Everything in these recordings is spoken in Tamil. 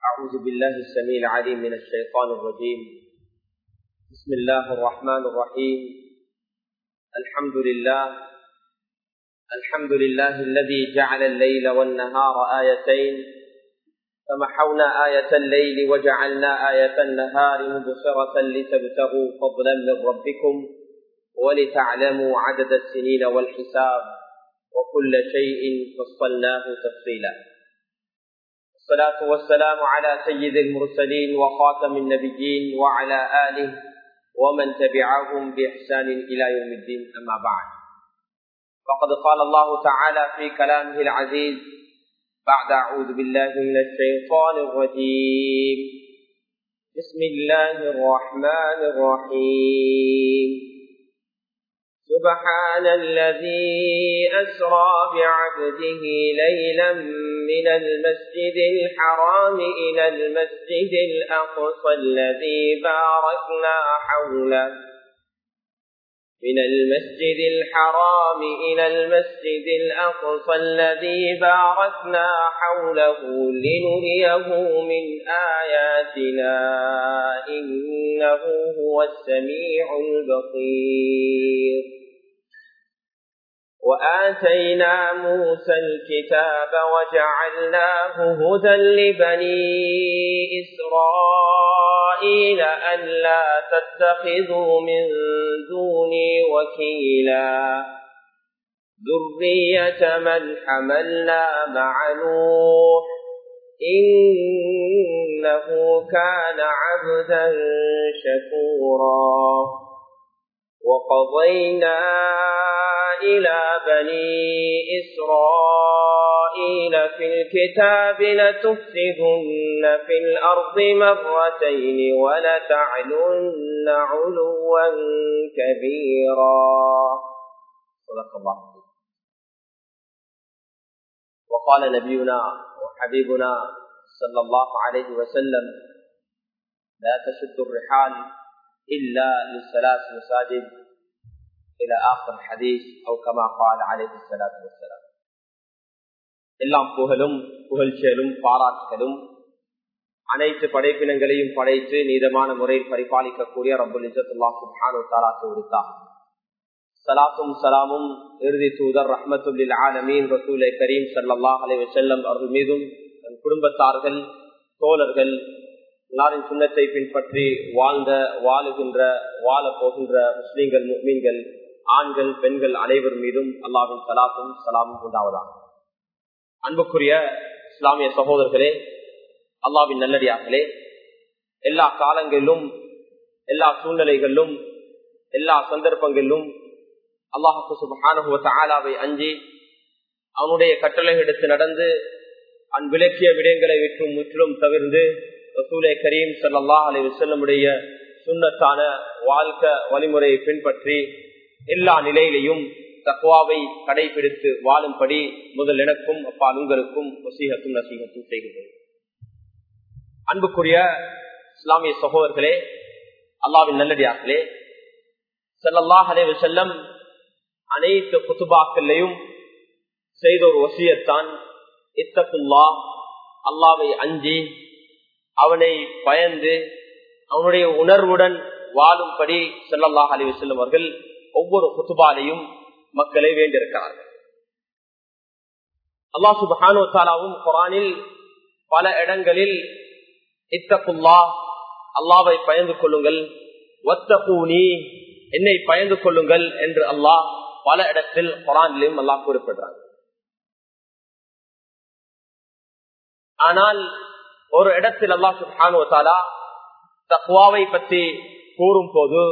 أعوذ بالله السميع العليم من الشيطان الرجيم بسم الله الرحمن الرحيم الحمد لله الحمد لله الذي جعل الليل والنهار آيتين فمحونا آية الليل وجعلنا آية النهار مبصرة لتبتغوا فضلا من ربكم ولتعلموا عدد السنين والحساب وكل شيء فصلناه تفصيلا الصلاة والسلام على سيد المرسلين وخاتم النبيين وعلى آله ومن تبعهم بإحسان إلى يوم الدين أما بعد فقد قال الله تعالى في كلامه العزيز بعد أعوذ بالله من الشيطان الرجيم بسم الله الرحمن الرحيم سبحان الذي أسرى بعبده ليلا من المسجد الحرام إلى المسجد الأقصى الذي باركنا حوله من المسجد الحرام إلى المسجد الأقصى الذي باركنا حوله لنريه من آياتنا إنه هو السميع البصير وآتينا موسى الكتاب وجعلناه هدى لبني إسرائيل ألا تتخذوا من دوني وكيلا ذرية من حملنا مع نوح إنه كان عبدا شكورا وقضينا إلى بني إسرائيل في الكتاب لتفسدن في الأرض مرتين ولتعلن علوا كبيرا صدق الله وقال نبينا وحبيبنا صلى الله عليه وسلم لا تشد الرحال إلا للثلاث مساجد إلى آخر الحديث أو كما قال عليه الصلاة والسلام எல்லாம் புகழும் புகழ்ச்சியலும் பாராட்டுகளும் அனைத்து படைப்பினங்களையும் படைத்து நீதமான முறையில் பரிபாலிக்கக்கூடிய ரபுல் இசத்துல்லா சுல்ஹானு தாலாத்து உரித்தார் சலாத்தும் சலாமும் இறுதி தூதர் ரஹமத்துல்லில் ஆலமீன் ரசூலை கரீம் சல்லா அலை வசல்லம் அவர்கள் மீதும் தன் குடும்பத்தார்கள் தோழர்கள் எல்லாரின் சுண்ணத்தை பின்பற்றி வாழ்ந்த வாழுகின்ற வாழ போகின்ற முஸ்லீம்கள் மீன்கள் ஆண்கள் பெண்கள் அனைவர் மீதும் அல்லாவின் சலாத்தும் சலாமும் உண்டாவதா அன்புக்குரிய இஸ்லாமிய சகோதரர்களே அல்லாவின் நல்லடியார்களே எல்லா காலங்களிலும் எல்லா சூழ்நிலைகளிலும் எல்லா சந்தர்ப்பங்களிலும் அல்லாஹு சுபானுவத்தை அஞ்சி அவனுடைய கட்டளை எடுத்து நடந்து அன் விளக்கிய விடயங்களை விற்றும் முற்றிலும் தவிர்ந்து ரசூலே கரீம் சல்லா அலி வசல்லமுடைய சுண்ணத்தான வாழ்க்கை வழிமுறையை பின்பற்றி எல்லா நிலையிலையும் தக்குவாவை கடைபிடித்து வாழும்படி முதல் எனக்கும் அப்பால் உங்களுக்கும் வசீகத்தும் நசீகத்தும் செய்கிறேன் அன்புக்குரிய இஸ்லாமிய சகோதரர்களே அல்லாவின் நல்லடியார்களே செல்லல்லாஹ் அலைவு செல்லம் அனைத்து குத்துபாக்கள்லையும் செய்த ஒரு வசியத்தான் இத்தக்குல்லா அல்லாவை அஞ்சி அவனை பயந்து அவனுடைய உணர்வுடன் வாழும்படி செல்லல்லாஹ் அலி செல்லும் அவர்கள் ஒவ்வொரு குத்துபாலையும் மக்களை வேண்டியிருக்கிறார்கள் அல்லா சுபானோ தாலாவும் குரானில் பல இடங்களில் இத்தகுல்லா அல்லாவை பயந்து கொள்ளுங்கள் ஒத்தகூனி என்னை பயந்து கொள்ளுங்கள் என்று அல்லாஹ் பல இடத்தில் குரானிலும் அல்லாஹ் குறிப்பிடுறாங்க ஆனால் ஒரு இடத்தில் அல்லா சுபானோ தாலா தக்வாவை பற்றி கூறும் போது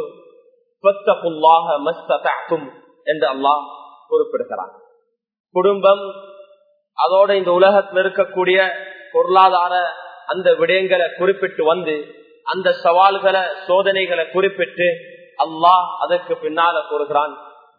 என்று அல்லாஹ் குறிப்பிடுகிறார் குடும்பம் அதோட இந்த உலகத்தில் இருக்கக்கூடிய பொருளாதார அந்த விடயங்களை குறிப்பிட்டு வந்து அந்த சவால்களை சோதனைகளை குறிப்பிட்டு அல்லாஹ் அதற்கு பின்னால கூறுகிறான்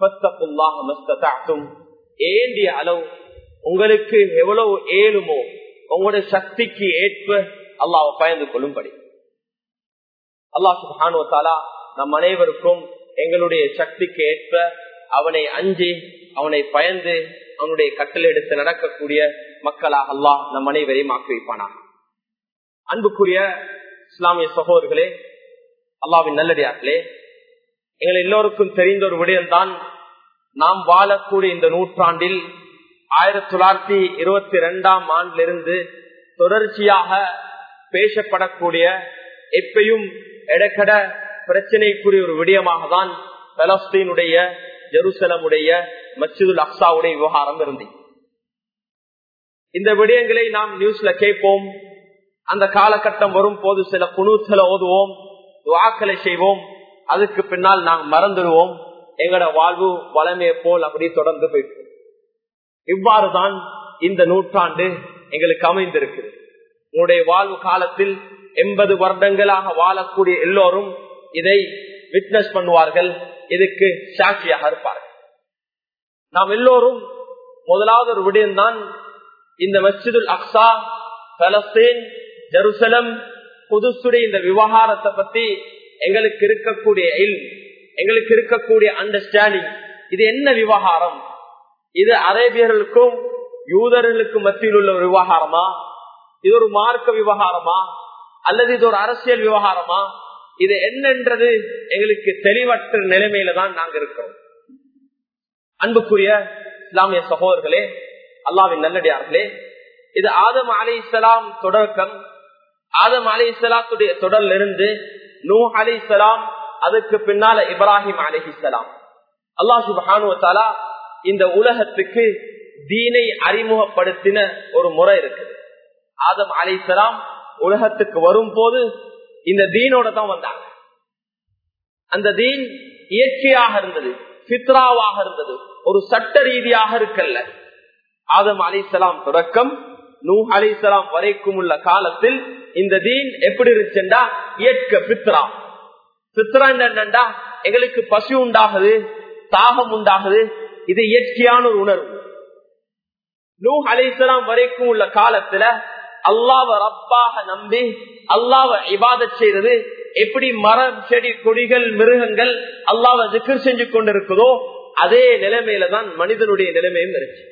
ஏண்டிய அளவு உங்களுக்கு எவ்வளவு ஏழுமோ உங்களுடைய சக்திக்கு ஏற்ப அல்லாவை பயந்து கொள்ளும்படி அல்லாஹ் சுபானோ தாலா நம் அனைவருக்கும் எங்களுடைய சக்திக்கு ஏற்ப அவனை அஞ்சி அவனை பயந்து அவனுடைய கட்டளை எடுத்து நடக்கக்கூடிய மக்களாக அல்லாஹ் நம் அனைவரையும் ஆக்கி வைப்பானா அன்புக்குரிய இஸ்லாமிய சகோதரர்களே அல்லாவின் நல்லடியார்களே எங்கள் எல்லோருக்கும் தெரிந்த ஒரு விடயம்தான் நாம் வாழக்கூடிய இந்த நூற்றாண்டில் ஆயிரத்தி தொள்ளாயிரத்தி இருபத்தி இரண்டாம் ஆண்டிலிருந்து தொடர்ச்சியாக பேசப்படக்கூடிய எப்பையும் எடக்கட பிரச்சனைக்குரிய ஒரு விடயமாக தான் பலஸ்தீனுடைய ஜெருசலமுடைய மசிதுல் அக்சாவுடைய விவகாரம் இருந்தது இந்த விடயங்களை நாம் நியூஸ்ல கேட்போம் அந்த காலகட்டம் வரும் போது சில குணூத்தலை ஓதுவோம் வாக்களை செய்வோம் அதுக்கு பின்னால் நாம் மறந்துடுவோம் எங்கட வாழ்வு வளமையை போல் அப்படி தொடர்ந்து போயிட்டு இவ்வாறுதான் இந்த நூற்றாண்டு எங்களுக்கு அமைந்திருக்கு உங்களுடைய வாழ்வு காலத்தில் எண்பது வருடங்களாக வாழக்கூடிய எல்லோரும் இதை விட்னஸ் பண்ணுவார்கள் இதுக்கு சாட்சியாக இருப்பார்கள் நாம் எல்லோரும் முதலாவது ஒரு விடயம்தான் இந்த மஸ்ஜிதுல் அக்ஸா பலஸ்தீன் ஜெருசலம் புதுசுடைய இந்த விவகாரத்தை பத்தி எங்களுக்கு இருக்கக்கூடிய எங்களுக்கு இருக்கக்கூடிய அண்டர்ஸ்டாண்டிங் இது என்ன விவகாரம் இது அரேபியர்களுக்கும் யூதர்களுக்கும் மத்தியில் உள்ள ஒரு விவகாரமா இது ஒரு மார்க்க விவகாரமா அல்லது இது ஒரு அரசியல் விவகாரமா இது என்னன்றது எங்களுக்கு தெளிவற்ற நிலைமையில தான் நாங்க இருக்கிறோம் அன்புக்குரிய இஸ்லாமிய சகோதரர்களே அல்லாவின் நல்லடியார்களே இது ஆதம் அலி இஸ்லாம் தொடக்கம் ஆதம் அலி இஸ்லாத்துடைய தொடர்ல இருந்து நூ அலி இஸ்லாம் அதுக்கு பின்னால இப்ராஹிம் அலி இஸ்லாம் அல்லா சுபானுவத்தாலா இந்த உலகத்துக்கு தீனை அறிமுகப்படுத்தின ஒரு முறை இருக்குது ஆதம் அலி இஸ்லாம் உலகத்துக்கு வரும் போது இந்த தீனோட தான் வந்தாங்க அந்த தீன் இயற்கையாக இருந்தது பித்ராவாக இருந்தது ஒரு சட்ட ரீதியாக இருக்கல்ல ஆதம் அலிசலாம் தொடக்கம் நூ அலிசலாம் வரைக்கும் உள்ள காலத்தில் இந்த தீன் எப்படி இருந்துச்சுண்டா இயற்கை பித்ரா பித்ரா என்னண்டா எங்களுக்கு பசி உண்டாகுது தாகம் உண்டாகுது இது இயற்கையான ஒரு உணர்வு நூ அலிசலாம் வரைக்கும் உள்ள காலத்துல அல்லாவ ரப்பாக நம்பி அல்லாவ இபாத செய்யறது எப்படி மரம் செடி கொடிகள் மிருகங்கள் அல்லாவ ஜிக்கர் செஞ்சு கொண்டிருக்குதோ அதே நிலைமையில தான் மனிதனுடைய நிலைமையும் இருந்துச்சு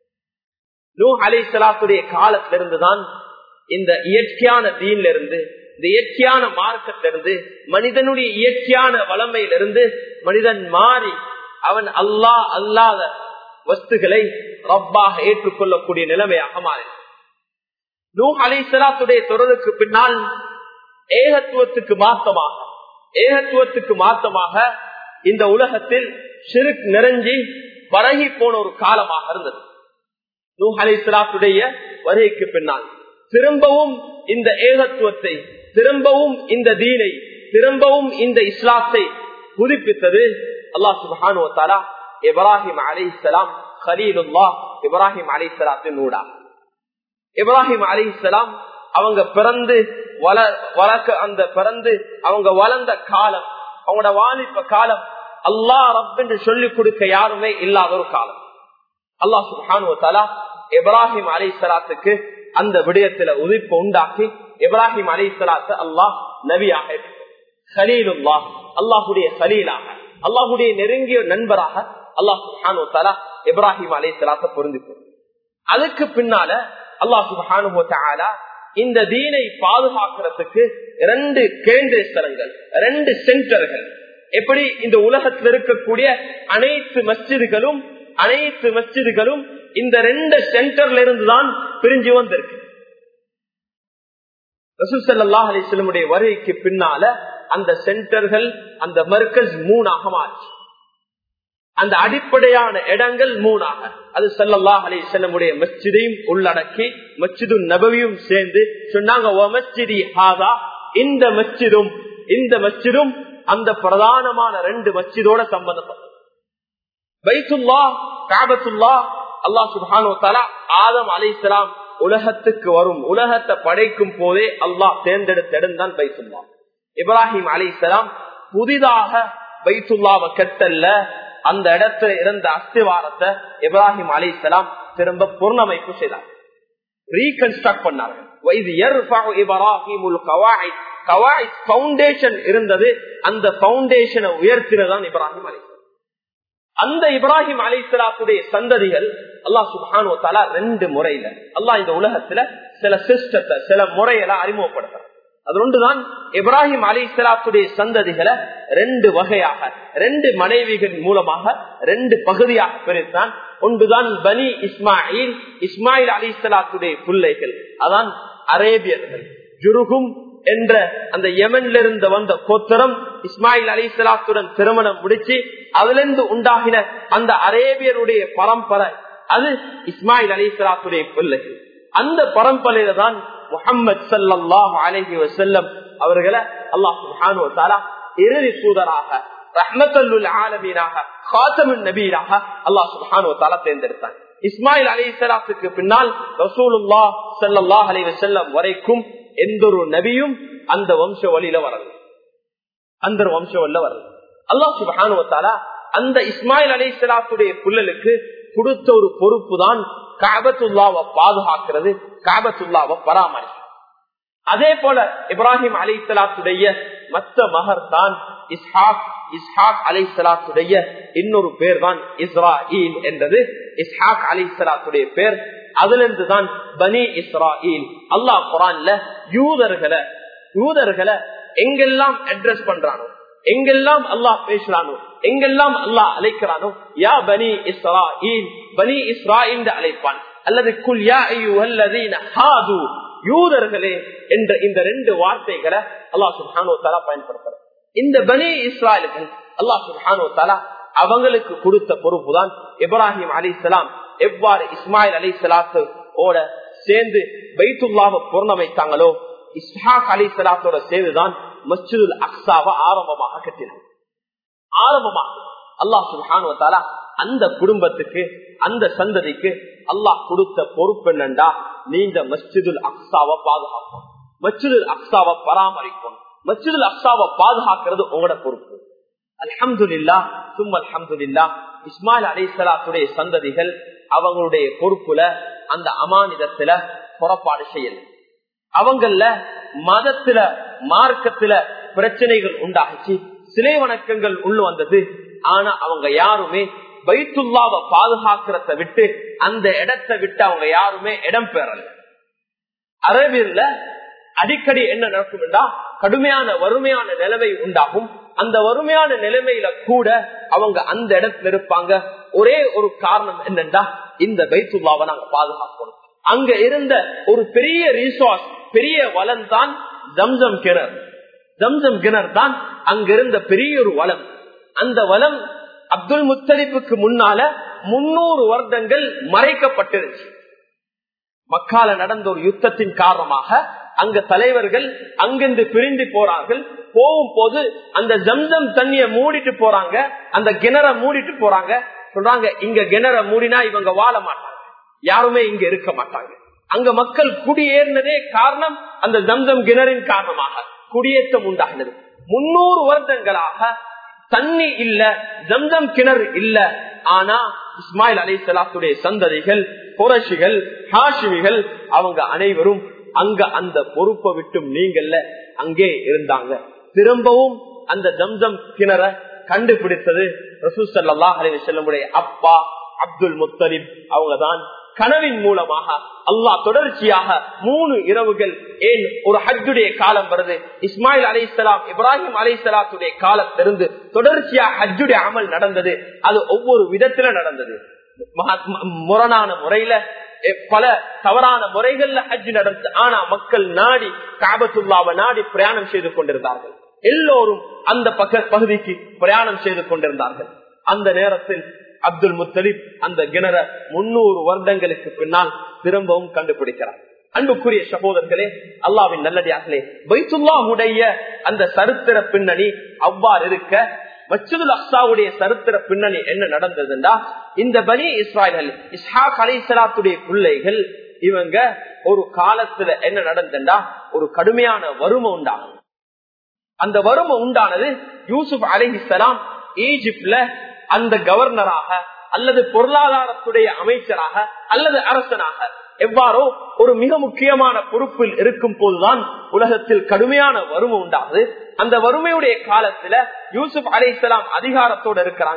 நூ அலி சலாத்துடைய காலத்திலிருந்துதான் இந்த இயற்கையான தீன்ல இருந்து இந்த இயற்கையான மார்க்கத்திலிருந்து மனிதனுடைய இயற்கையான வளமையிலிருந்து மனிதன் மாறி அவன் அல்லா அல்லாத வஸ்துகளை ரப்பாக ஏற்றுக்கொள்ளக்கூடிய நிலைமையாக மாறி நூ அலி சலாத்துடைய தொடருக்கு பின்னால் ஏகத்துவத்துக்கு மாத்தமாக ஏகத்துவத்துக்கு மாத்தமாக இந்த உலகத்தில் சிறுக் நிறைஞ்சி பரகி போன ஒரு காலமாக இருந்தது நூ அலி சலாத்துடைய வருகைக்கு பின்னால் திரும்பவும் இந்த ஏகத்துவத்தை திரும்பவும் இந்த தீனை திரும்பவும் இந்த இஸ்லாத்தை புதுப்பித்தது அல்லாஹ் சுபானுவத்தாலா இப்ராஹிம் அலி இஸ்லாம் ஹலீலுல்லா இப்ராஹிம் அலி சலாத்தின் ஊடா இப்ராஹிம் அலி இஸ்லாம் அவங்க பிறந்து வளர்க்க அந்த பிறந்து அவங்க வளர்ந்த காலம் அவங்களோட வாலிப்ப காலம் அல்லா ரப் என்று சொல்லிக் கொடுக்க யாருமே இல்லாத ஒரு காலம் அல்லாஹ் சுபானுவத்தாலா இப்ராஹிம் அலி சலாத்துக்கு அந்த விடயத்துல உதிப்பு உண்டாக்கி இப்ராஹிம் அலி சலாத்து அல்லாஹ் நபியாக ஹலீலுல்லா அல்லாஹுடைய ஹலீலாக அல்லாஹுடைய நெருங்கிய நண்பராக அல்லாஹ் சுபானுவத்தாலா இப்ராஹிம் அலி சலாத்தை பொருந்திப்போம் அதுக்கு பின்னால அல்லாஹ் சுபானுவத்தாலா இந்த தீனை பாதுகாக்கிறதுக்கு ரெண்டு கேந்திர ஸ்தலங்கள் ரெண்டு சென்டர்கள் எப்படி இந்த உலகத்தில் இருக்கக்கூடிய அனைத்து மஸ்ஜிதுகளும் அனைத்து மஸ்ஜிதுகளும் இந்த ரெண்டு சென்டர்ல இருந்துதான் பிரிஞ்சு வந்திருக்கு ரசூசல்லா அலிஸ்லமுடைய வருகைக்கு பின்னால அந்த சென்டர்கள் அந்த மர்க்கஸ் மூணாக மாறிச்சு அந்த அடிப்படையான இடங்கள் மூணாக அது சல்லல்லா அலி செல்லமுடைய மஸ்ஜிதையும் உள்ளடக்கி மஸ்ஜிது நபவியும் சேர்ந்து சொன்னாங்க இந்த மஸ்ஜிதும் இந்த மஸ்ஜிதும் அந்த பிரதானமான ரெண்டு மஸ்ஜிதோட சம்பந்தப்பட்டது பைத்துல்லா காபத்துல்லா அல்லாஹ் சுபானோ தலா ஆதம் அலி இஸ்லாம் உலகத்துக்கு வரும் உலகத்தை படைக்கும் போதே அல்லாஹ் தேர்ந்தெடுத்த இடம் தான் பைத்துல்லா இப்ராஹிம் அலி இஸ்லாம் புதிதாக பைத்துல்லாவை கட்டல்ல அந்த இடத்துல இருந்த அஸ்திவாரத்தை இப்ராஹிம் அலி இஸ்லாம் திரும்ப பூர்ணமைப்பு செய்தார் ரீகன்ஸ்ட்ரக்ட் பண்ணார்கள் இருந்தது அந்த பவுண்டேஷனை உயர்த்தினதான் இப்ராஹிம் அலி அந்த இப்ராஹிம் அலி சலாத்துடைய சந்ததிகள் அல்லாஹ் சுபானு தலா ரெண்டு முறையில அல்லாஹ் இந்த உலகத்துல சில சிஸ்டத்தை சில முறைகளை அறிமுகப்படுத்துறாங்க அது ஒன்றுதான் இப்ராஹிம் அலி இஸ்லாத்துடைய சந்ததிகளை ரெண்டு வகையாக ரெண்டு மனைவிகள் மூலமாக ரெண்டு பகுதியாக பிரித்தான் ஒன்றுதான் பனி இஸ்மாயில் இஸ்மாயில் அலி இஸ்லாத்துடைய பிள்ளைகள் அதான் அரேபியர்கள் ஜுருகும் என்ற அந்த யமன்ல இருந்து வந்த கோத்திரம் இஸ்மாயில் அலி இஸ்லாத்துடன் திருமணம் முடிச்சு அதுல இருந்து உண்டாகின அந்த அரேபியருடைய பரம்பரை அது இஸ்மாயில் அலி இஸ்லாத்துடைய பிள்ளைகள் அந்த பரம்பரையில தான் முகமது சல்லாஹ் அலஹி வசல்லம் அவர்களை அல்லாஹ் சுஹானு இறுதி தூதராக ரஹ்மத்தல்லுல் ஆலமீனாக காத்தமின் நபீராக அல்லாஹ் சுஹானு தாலா தேர்ந்தெடுத்தாங்க இஸ்மாயில் அலி இஸ்லாத்துக்கு பின்னால் ரசூலுல்லா சல்லாஹ் அலி வசல்லம் வரைக்கும் எந்த ஒரு நபியும் அந்த வம்ச வழியில வரல அந்த வம்ச வழியில வரல அல்லாஹ் சுபஹானுவத்தாலா அந்த இஸ்மாயில் அலி இஸ்லாத்துடைய புள்ளலுக்கு கொடுத்த ஒரு பொறுப்பு தான் காபத்துல்லாவை பாதுகாக்கிறது காபத்துல்லாவை பராமரிக்கும் அதே போல இப்ராஹிம் அலி இஸ்லாத்துடைய மத்த மகர் தான் இஸ்ஹாக் இஸ்ஹாக் அலி இஸ்லாத்துடைய இன்னொரு பேர் தான் இஸ்ராயில் என்றது இஸ்ஹாக் அலி இஸ்லாத்துடைய பேர் அதுல இருந்து தான் பனி இஸ்ராயில் அல்லாஹ் குரான்ல யூதர்களை யூதர்களை எங்கெல்லாம் அட்ரஸ் பண்றானோ எங்கெல்லாம் அல்லாஹ் பேசுறானோ எங்கெல்லாம் அல்லாஹ் அழைக்கிறானோ யா பனி இஸ்ராயில் பனி இஸ்ராயில் அழைப்பான் அல்லது குல் யா ஐயுஹல்லதீன ஹாது யூதர்களே என்ற இந்த ரெண்டு வார்த்தைகளை அல்லாஹ் சுப்ஹானஹு தஆலா பயன்படுத்துறார் இந்த பனி இஸ்ராயல்கள் அல்லாஹ் சுப்ஹானஹு தஆலா அவங்களுக்கு கொடுத்த பொறுப்பு தான் இப்ராஹிம் அலிஸ்லாம் எவ்வாறு இஸ்மாயில் அலி சலாத்து ஓட சேர்ந்து பைத்துல்லாவை பூர்ணமைத்தாங்களோ இஸ்ஹாக் அலி சலாத்தோட சேர்ந்துதான் மஸ்ஜிதுல் அக்ஸாவை ஆரம்பமாக கட்டினார் ஆரம்பமாக அல்லாஹ் சுல்ஹானுவத்தாலா அந்த குடும்பத்துக்கு அந்த சந்ததிக்கு அல்லாஹ் கொடுத்த பொறுப்பு என்னண்டா நீங்க மஸ்ஜிதுல் அக்ஸாவை பாதுகாக்கணும் மஸ்ஜிதுல் அக்ஸாவை பராமரிக்கணும் மஸ்ஜிதுல் அக்ஸாவை பாதுகாக்கிறது உங்களோட பொறுப்பு அல்ஹம்துல்லா சும் அல்ஹம்துல்லா இஸ்மாயில் அலி சலாத்துடைய சந்ததிகள் அவங்களுடைய பொறுப்புல அந்த அமானிதத்துல புறப்பாடு செய்யல அவங்கள மதத்துல மார்க்கத்துல பிரச்சனைகள் உண்டாகிச்சு சிலை வணக்கங்கள் உள்ள வந்தது ஆனா அவங்க யாருமே பைத்துல்லாவை பாதுகாக்கிறத விட்டு அந்த இடத்தை விட்டு அவங்க யாருமே இடம் பெறல அரபியல்ல அடிக்கடி என்ன நடக்கும்னா கடுமையான வறுமையான நிலைமை உண்டாகும் அந்த வறுமையான நிலைமையில கூட அவங்க அந்த இடத்துல இருப்பாங்க ஒரே ஒரு காரணம் என்னன்னா இந்த பைத்துல்லாவை நாங்க பாதுகாக்கணும் அங்க இருந்த ஒரு பெரிய ரிசோர்ஸ் பெரிய வளம் தான் ஜம்ஜம் கிணறு ஜம்ஜம் கிணறு தான் அங்க இருந்த பெரிய ஒரு வளம் அந்த வளம் அப்துல் முத்தலிப்புக்கு முன்னால முன்னூறு வருடங்கள் மறைக்கப்பட்டிருச்சு மக்கால நடந்த ஒரு யுத்தத்தின் காரணமாக அங்க தலைவர்கள் அங்கிருந்து பிரிந்து போறார்கள் போகும் போது அந்த ஜம்ஜம் தண்ணிய மூடிட்டு போறாங்க அந்த கிணற மூடிட்டு போறாங்க சொல்றாங்க இங்க கிணற மூடினா இவங்க வாழ மாட்டாங்க யாருமே இங்க இருக்க மாட்டாங்க அங்க மக்கள் குடியேறினதே காரணம் அந்த ஜம்ஜம் கிணறின் காரணமாக குடியேற்றம் உண்டாகினது முன்னூறு வருடங்களாக தண்ணி இல்ல ஜம்ஜம் கிணறு இல்ல ஆனா இஸ்மாயில் அலி சலாத்துடைய சந்ததிகள் புரட்சிகள் ஹாஷிமிகள் அவங்க அனைவரும் அங்க அந்த பொறுப்பை விட்டும் நீங்கள்ல அங்கே இருந்தாங்க திரும்பவும் அந்த ஜம்ஜம் கிணற கண்டுபிடித்தது ரசூசல்லா அலி செல்லமுடைய அப்பா அப்துல் முத்தலிப் அவங்கதான் கனவின் மூலமாக அல்லாஹ் தொடர்ச்சியாக மூணு இரவுகள் ஏன் ஒரு ஹஜ்ஜுடைய காலம் வருது இஸ்மாயில் அலி இஸ்லாம் இப்ராஹிம் அலி இஸ்லாத்துடைய காலத்திலிருந்து தொடர்ச்சியாக ஹஜ்ஜுடைய அமல் நடந்தது அது ஒவ்வொரு விதத்துல நடந்தது முரணான முறையில பல தவறான முறைகள்ல ஹஜ் நடந்தது ஆனா மக்கள் நாடி காபத்துல்லாவை நாடி பிரயாணம் செய்து கொண்டிருந்தார்கள் எல்லோரும் அந்த பக்க பகுதிக்கு பிரயாணம் செய்து கொண்டிருந்தார்கள் அந்த நேரத்தில் அப்துல் முத்தலிப் அந்த கிணற முன்னூறு வருடங்களுக்கு பின்னால் திரும்பவும் கண்டுபிடிக்கிறார் அன்புக்குரிய சகோதரர்களே அல்லாவின் நல்லடியார்களே பைத்துல்லாவுடைய அந்த சரித்திர பின்னணி அவ்வாறு இருக்க மச்சுதுல் அக்சாவுடைய சரித்திர பின்னணி என்ன நடந்ததுன்னா இந்த பனி இஸ்ராயல்கள் இஸ்ஹாக் அலி சலாத்துடைய பிள்ளைகள் இவங்க ஒரு காலத்துல என்ன நடந்தா ஒரு கடுமையான வறுமை உண்டாகும் அந்த வறுமை உண்டானது யூசுப் அலிஹிசலாம் ஈஜிப்ட்ல அந்த கவர்னராக அல்லது பொருளாதாரத்துடைய அமைச்சராக அல்லது அரசனாக எவ்வாறோ ஒரு மிக முக்கியமான பொறுப்பில் இருக்கும் போதுதான் உலகத்தில் கடுமையான வறுமை உண்டாகுது அந்த வறுமையுடைய காலத்துல யூசுப் அலி இஸ்லாம் அதிகாரத்தோட இருக்கிறாங்க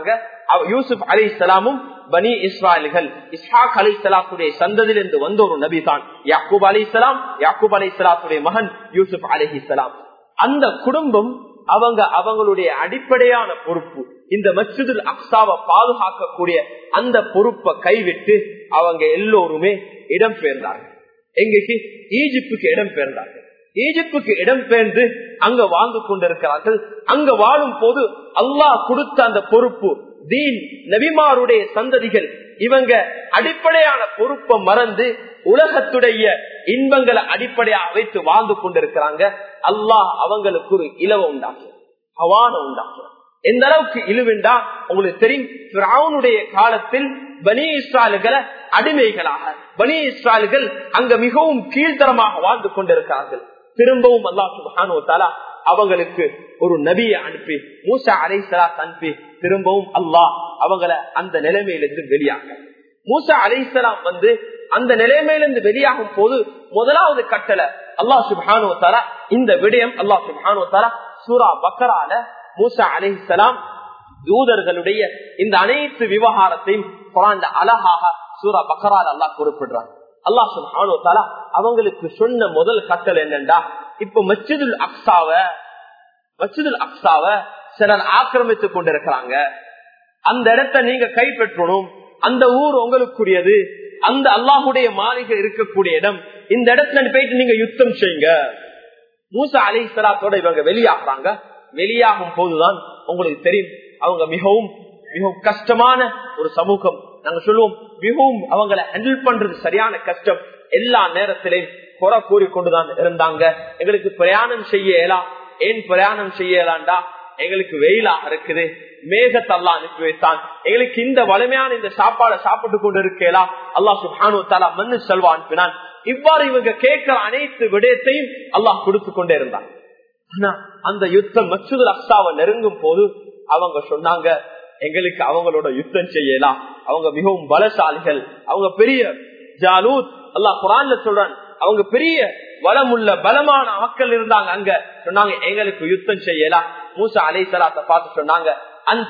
யூசுப் அலி இஸ்லாமும் பனி இஸ்ராயல்கள் இஸ்ஹாக் அலி இஸ்லாத்துடைய சந்ததியிலிருந்து வந்த ஒரு நபி தான் யாக்கூப் அலி இஸ்லாம் யாக்கூப் அலி இஸ்லாத்துடைய மகன் யூசுப் அலி இஸ்லாம் அந்த குடும்பம் அவங்க அவங்களுடைய அடிப்படையான பொறுப்பு இந்த மஸ்ஜிதுல் அக்சாவை பாதுகாக்கக்கூடிய அந்த பொறுப்பை கைவிட்டு அவங்க எல்லோருமே இடம் பெயர்ந்தார்கள் எங்களுக்கு ஈஜிப்டுக்கு இடம் பெயர்ந்தார்கள் ஈஜிப்டுக்கு இடம் பெயர்ந்து அங்க வாழ்ந்து கொண்டிருக்கிறார்கள் அங்க வாழும் போது அல்லாஹ் கொடுத்த அந்த பொறுப்பு தீன் நபிமாருடைய சந்ததிகள் இவங்க அடிப்படையான பொறுப்பை மறந்து உலகத்துடைய இன்பங்களை அடிப்படையாக வைத்து வாழ்ந்து கொண்டிருக்கிறாங்க அல்லாஹ் அவங்களுக்கு ஒரு இலவ உண்டாக்கும் ஹவான உண்டாக்கும் எந்த அளவுக்கு இழுவெண்டா உங்களுக்கு தெரியும் காலத்தில் பனி இஸ்ராலுகளை அடிமைகளாக பனி இஸ்ராலுகள் அங்க மிகவும் கீழ்த்தரமாக வாழ்ந்து கொண்டிருக்கிறார்கள் திரும்பவும் அல்லா சுபானோ தாலா அவங்களுக்கு ஒரு நபியை அனுப்பி மூசா அலை சலாத் அனுப்பி திரும்பவும் அல்லாஹ் அவங்கள அந்த நிலைமையிலிருந்து வெளியாக மூசா அலை வந்து அந்த நிலைமையிலிருந்து வெளியாகும் போது முதலாவது கட்டளை அல்லாஹ் சுபானோ தாலா இந்த விடயம் அல்லாஹ் சுபானோ தாலா சூரா பக்கரால மூசா அலை யூதர்களுடைய இந்த அனைத்து விவகாரத்தையும் குரான் அழகாக சூரா பக்கரால் அல்லாஹ் குறிப்பிடுறான் அல்லாஹ் சுபானோ தாலா அவங்களுக்கு சொன்ன முதல் கட்டல் என்னண்டா இப்ப மச்சிதுல் அக்ஸாவ மச்சிதுல் அக்ஸாவ சிலர் ஆக்கிரமித்துக் கொண்டிருக்கிறாங்க அந்த இடத்தை நீங்க கைப்பற்றணும் அந்த ஊர் உங்களுக்குரியது அந்த அல்லாஹுடைய மாளிகை இருக்கக்கூடிய இடம் இந்த இடத்துல போயிட்டு நீங்க யுத்தம் செய்யுங்க மூசா அலி சலாத்தோட இவங்க வெளியாகிறாங்க வெளியாகும் போதுதான் உங்களுக்கு தெரியும் அவங்க மிகவும் மிகவும் கஷ்டமான ஒரு சமூகம் நாங்க சொல்லுவோம் மிகவும் அவங்களை ஹேண்டில் பண்றது சரியான கஷ்டம் எல்லா நேரத்திலையும் குறை கூறிக்கொண்டுதான் இருந்தாங்க எங்களுக்கு பிரயாணம் செய்யலாம் ஏன் பிரயாணம் செய்யலாண்டா எங்களுக்கு வெயிலாக இருக்குது மேகத்தல்லா அனுப்பி வைத்தான் எங்களுக்கு இந்த வலிமையான இந்த சாப்பாடை சாப்பிட்டு கொண்டு இருக்கலாம் அல்லா சுபானு தாலா மண்ணு செல்வா அனுப்பினான் இவ்வாறு இவங்க கேட்கிற அனைத்து விடயத்தையும் அல்லாஹ் கொடுத்து கொண்டே இருந்தான் ஆனா அந்த யுத்தம் மசூதுல் அக்ஸாவை நெருங்கும் போது அவங்க சொன்னாங்க எங்களுக்கு அவங்களோட யுத்தம் செய்யலாம் அவங்க மிகவும் பலசாலிகள் அவங்க பெரிய ஜாலூத் அல்லாஹ் குரான்ல சொல்றான் அவங்க பெரிய வளமுள்ள பலமான ஆட்கள் இருந்தாங்க அங்க சொன்னாங்க எங்களுக்கு யுத்தம் செய்யலாம் மூசா அலை சலாத்த பார்த்து சொன்னாங்க அந்த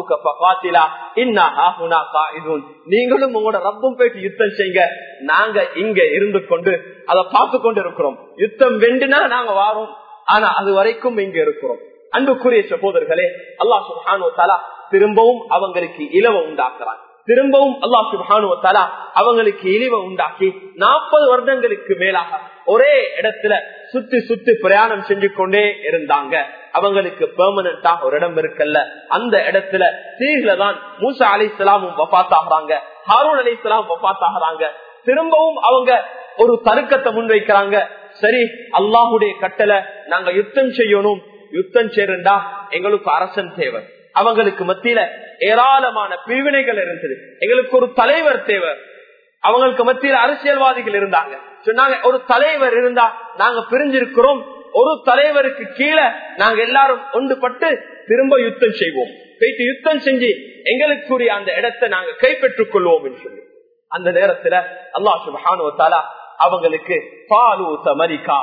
நீங்களும் உங்களோட ரப்பும் போயிட்டு யுத்தம் செய்யுங்க நாங்க இங்க இருந்து கொண்டு அதை பார்த்து கொண்டு இருக்கிறோம் யுத்தம் வெண்டுனா நாங்க வாரோம் ஆனா அது வரைக்கும் இங்க இருக்கிறோம் அன்புக்குரிய சகோதரர்களே அல்லா சுபானு தலா திரும்பவும் அவங்களுக்கு இலவ உண்டாக்குறான் திரும்பவும் அல்லா சுபானு தலா அவங்களுக்கு இழிவ உண்டாக்கி நாற்பது வருடங்களுக்கு மேலாக ஒரே இடத்துல சுத்தி சுத்தி பிரயாணம் செஞ்சு கொண்டே இருந்தாங்க அவங்களுக்கு பெர்மனண்டா ஒரு இடம் இருக்குல்ல அந்த இடத்துல தீர்ல தான் மூசா அலி இஸ்லாமும் வபாத்தாகிறாங்க ஹாரூன் அலி இஸ்லாம் வபாத்தாகிறாங்க திரும்பவும் அவங்க ஒரு தருக்கத்தை முன்வைக்கிறாங்க சரி அல்லாஹுடைய கட்டளை நாங்க யுத்தம் செய்யணும் யுத்தம் செய்யறா எங்களுக்கு அரசன் தேவை அவங்களுக்கு மத்தியில ஏராளமான பிரிவினைகள் இருந்தது எங்களுக்கு ஒரு தலைவர் தேவை அவங்களுக்கு மத்தியில் அரசியல்வாதிகள் இருந்தாங்க சொன்னாங்க ஒரு தலைவர் இருந்தா நாங்க பிரிஞ்சிருக்கிறோம் ஒரு தலைவருக்கு கீழே நாங்க எல்லாரும் ஒன்றுபட்டு திரும்ப யுத்தம் செய்வோம் போயிட்டு யுத்தம் செஞ்சு எங்களுக்குரிய அந்த இடத்தை நாங்க கைப்பற்றுக் கொள்வோம் என்று சொல்லி அந்த நேரத்துல அல்லாஹ் சுபானுவத்தாலா அவங்களுக்கு பாலு சமரிக்கா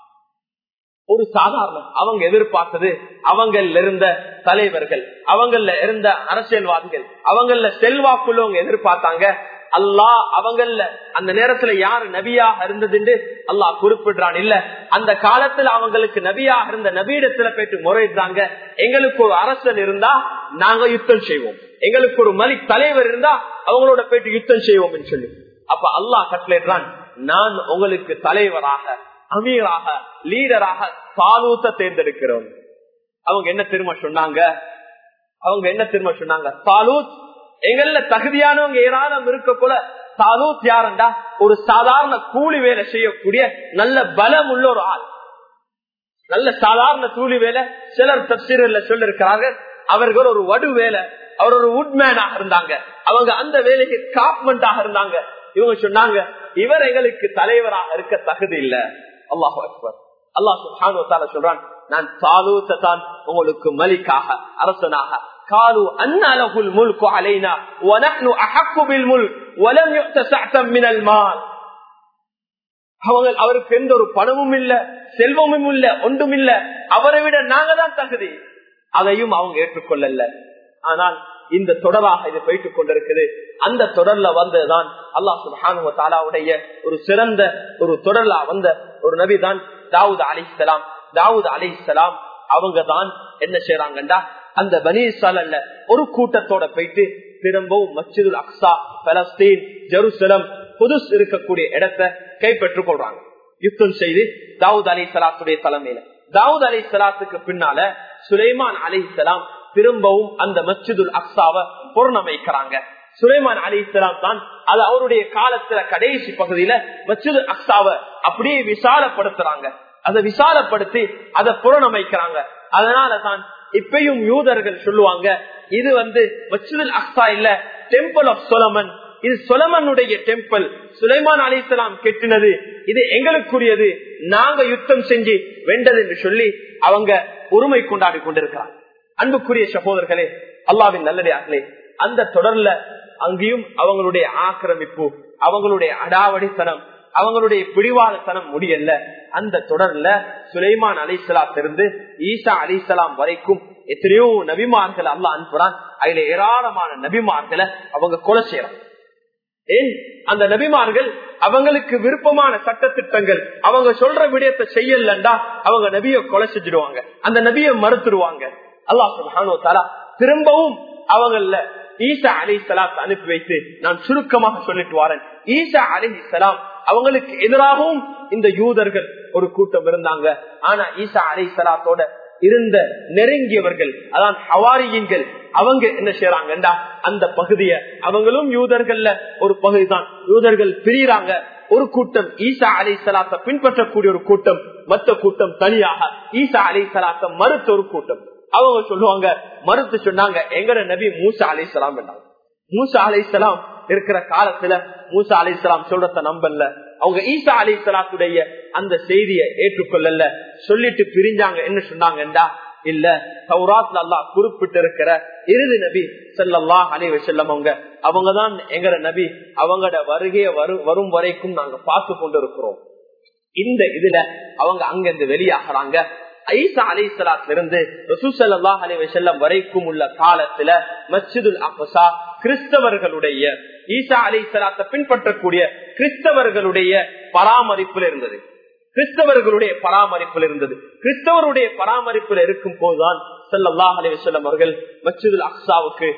ஒரு சாதாரண அவங்க எதிர்பார்த்தது அவங்கள இருந்த தலைவர்கள் அவங்கள இருந்த அரசியல்வாதிகள் அவங்கள செல்வாக்குள்ளவங்க எதிர்பார்த்தாங்க அல்லாஹ் அவங்கள அந்த நேரத்துல யாரு நபியாக இருந்தது அல்லாஹ் குறிப்பிடுறான் இல்ல அந்த காலத்துல அவங்களுக்கு நபியாக இருந்த நபியிடத்துல போயிட்டு முறையிடுறாங்க எங்களுக்கு ஒரு அரசன் இருந்தா நாங்க யுத்தம் செய்வோம் எங்களுக்கு ஒரு மலிக் தலைவர் இருந்தா அவங்களோட போயிட்டு யுத்தம் செய்வோம் சொல்லி அப்ப அல்லாஹ் கட்டளைறான் நான் உங்களுக்கு தலைவராக அமீராக லீடராக தாலூத்த தேர்ந்தெடுக்கிறோம் அவங்க என்ன திரும்ப சொன்னாங்க அவங்க என்ன திரும்ப சொன்னாங்க தாலூத் எங்கள தகுதியானவங்க ஏராளம் இருக்க போல தாலூத் யாருண்டா ஒரு சாதாரண கூலி வேலை செய்யக்கூடிய நல்ல பலம் உள்ள ஒரு ஆள் நல்ல சாதாரண கூலி வேலை சிலர் தப்சீரல்ல சொல்லிருக்கிறாங்க அவர்கள் ஒரு வடு வேலை அவர் ஒரு உட்மேனாக இருந்தாங்க அவங்க அந்த வேலைக்கு காப்மெண்டாக இருந்தாங்க இவங்க சொன்னாங்க இவர் எங்களுக்கு தலைவராக இருக்க தகுதி இல்ல அல்லாஹு அக்பர் அல்லாஹ் சுஹானு சொல்றான் நான் தாலூத்தை தான் உங்களுக்கு மலிக்காக அரசனாக காலு அந்நலகுல் முல்கு அலைனா ونحن احق بالملك ولم يؤت سعتا من المال அவங்க அவருக்கு எந்த ஒரு பணமும் இல்ல செல்வமும் இல்ல ஒன்றும் இல்ல அவரை விட நாங்க தான் தகுதி அதையும் அவங்க ஏற்றுக்கொள்ளல ஆனால் இந்த தொடராக இது போயிட்டுக் கொண்டிருக்குது அந்த தொடர்ல வந்ததுதான் அல்லாஹ் சுபானு தாலாவுடைய ஒரு சிறந்த ஒரு தொடர்ல வந்த ஒரு நபி தான் தாவூத் அலி இஸ்லாம் தாவூத் அலி இஸ்லாம் அவங்க தான் என்ன செய்யறாங்கண்டா அந்த பனீசாலல்ல ஒரு கூட்டத்தோட போயிட்டு திரும்பவும் மஸ்ஜிதுல் அக்ஸா பலஸ்தீன் ஜெருசலம் புதுசு இருக்கக்கூடிய இடத்தை கைப்பற்றுக் கொள்றாங்க யுத்தம் செய்து தாவூத் அலி சலாத்துடைய தலைமையில தாவூத் அலி சலாத்துக்கு பின்னால சுலைமான் அலி சலாம் திரும்பவும் அந்த மஸ்ஜிதுல் அக்ஸாவை பொருணமைக்கிறாங்க சுலைமான் அலி இஸ்லாம் தான் அது அவருடைய காலத்துல கடைசி பகுதியில மஸ்ஜிது அக்ஸாவை அப்படியே விசாலப்படுத்துறாங்க அதை விசாலப்படுத்தி அதை புறணமைக்கிறாங்க அதனால தான் இப்பயும் யூதர்கள் சொல்லுவாங்க இது வந்து மஸ்ஜிதுல் அக்ஸா இல்ல டெம்பிள் ஆஃப் சொலமன் இது சொலமனுடைய டெம்பிள் சுலைமான் அலி இஸ்லாம் கெட்டினது இது எங்களுக்குரியது நாங்க யுத்தம் செஞ்சு வெண்டது என்று சொல்லி அவங்க உரிமை கொண்டாடி கொண்டிருக்கிறாங்க அன்புக்குரிய சகோதரர்களே அல்லாவின் நல்லடியார்களே அந்த தொடர்ல அங்கேயும் அவங்களுடைய ஆக்கிரமிப்பு அவங்களுடைய அடாவடித்தனம் அவங்களுடைய பிடிவாதத்தனம் முடியல அந்த தொடர்ல சுலைமான் அலிசலாத்திலிருந்து ஈசா அலிசலாம் வரைக்கும் எத்தனையோ நபிமார்கள் அல்ல அனுப்புறான் அதுல ஏராளமான நபிமார்களை அவங்க கொலை செய்யறாங்க ஏன் அந்த நபிமார்கள் அவங்களுக்கு விருப்பமான சட்ட திட்டங்கள் அவங்க சொல்ற விடயத்தை செய்யலண்டா அவங்க நபிய கொலை செஞ்சிடுவாங்க அந்த நபிய மறுத்துடுவாங்க அல்லாஹ் சுபானோ தாலா திரும்பவும் அவங்கள ஈசா அலி சலாத் அனுப்பி வைத்து நான் சுருக்கமாக சொல்லிட்டு வரேன் ஈசா அலி சலாம் அவங்களுக்கு எதிராகவும் இந்த யூதர்கள் ஒரு கூட்டம் இருந்தாங்க ஆனா ஈசா அலி சலாத்தோட இருந்த நெருங்கியவர்கள் அதான் ஹவாரியன்கள் அவங்க என்ன செய்யறாங்கடா அந்த பகுதிய அவங்களும் யூதர்கள்ல ஒரு பகுதி தான் யூதர்கள் பிரியறாங்க ஒரு கூட்டம் ஈசா அலி சலாத்தை பின்பற்றக்கூடிய ஒரு கூட்டம் மற்ற கூட்டம் தனியாக ஈசா அலி சலாத்தை மறுத்த ஒரு கூட்டம் அவங்க சொல்லுவாங்க மறுத்து சொன்னாங்க எங்கட நபி மூசா அலி சலாம் மூசா அலி சலாம் இருக்கிற காலத்துல மூசா அலி சலாம் சொல்றத நம்பல அவங்க ஈசா அலி சலாத்துடைய அந்த செய்தியை ஏற்றுக்கொள்ளல சொல்லிட்டு பிரிஞ்சாங்க என்ன சொன்னாங்கடா இல்ல சௌராத்ல அல்லா குறிப்பிட்டு இருக்கிற இறுதி நபி செல்லல்லா அலி செல்லம் அவங்க அவங்கதான் எங்கட நபி அவங்களோட வருகைய வரும் வரைக்கும் நாங்க பார்த்து கொண்டு இருக்கிறோம் இந்த இதுல அவங்க அங்கிருந்து வெளியாகிறாங்க ஐசா அலி சலாத்துல இருந்து ரசூசல்லா அலி செல்லம் வரைக்கும் உள்ள காலத்துல மஸ்ஜிதுல் அப்சா கிறிஸ்தவர்களுடைய ஈசா அலி சலாத்தை பின்பற்றக்கூடிய கிறிஸ்தவர்களுடைய பராமரிப்புல இருந்தது கிறிஸ்தவர்களுடைய பராமரிப்பில் இருந்தது கிறிஸ்தவருடைய பராமரிப்பில் இருக்கும் போதுதான் செல்லல்லாஹ் அலி வசல்லம் அவர்கள் மஸ்ஜிதுல் அக்ஸாவுக்கு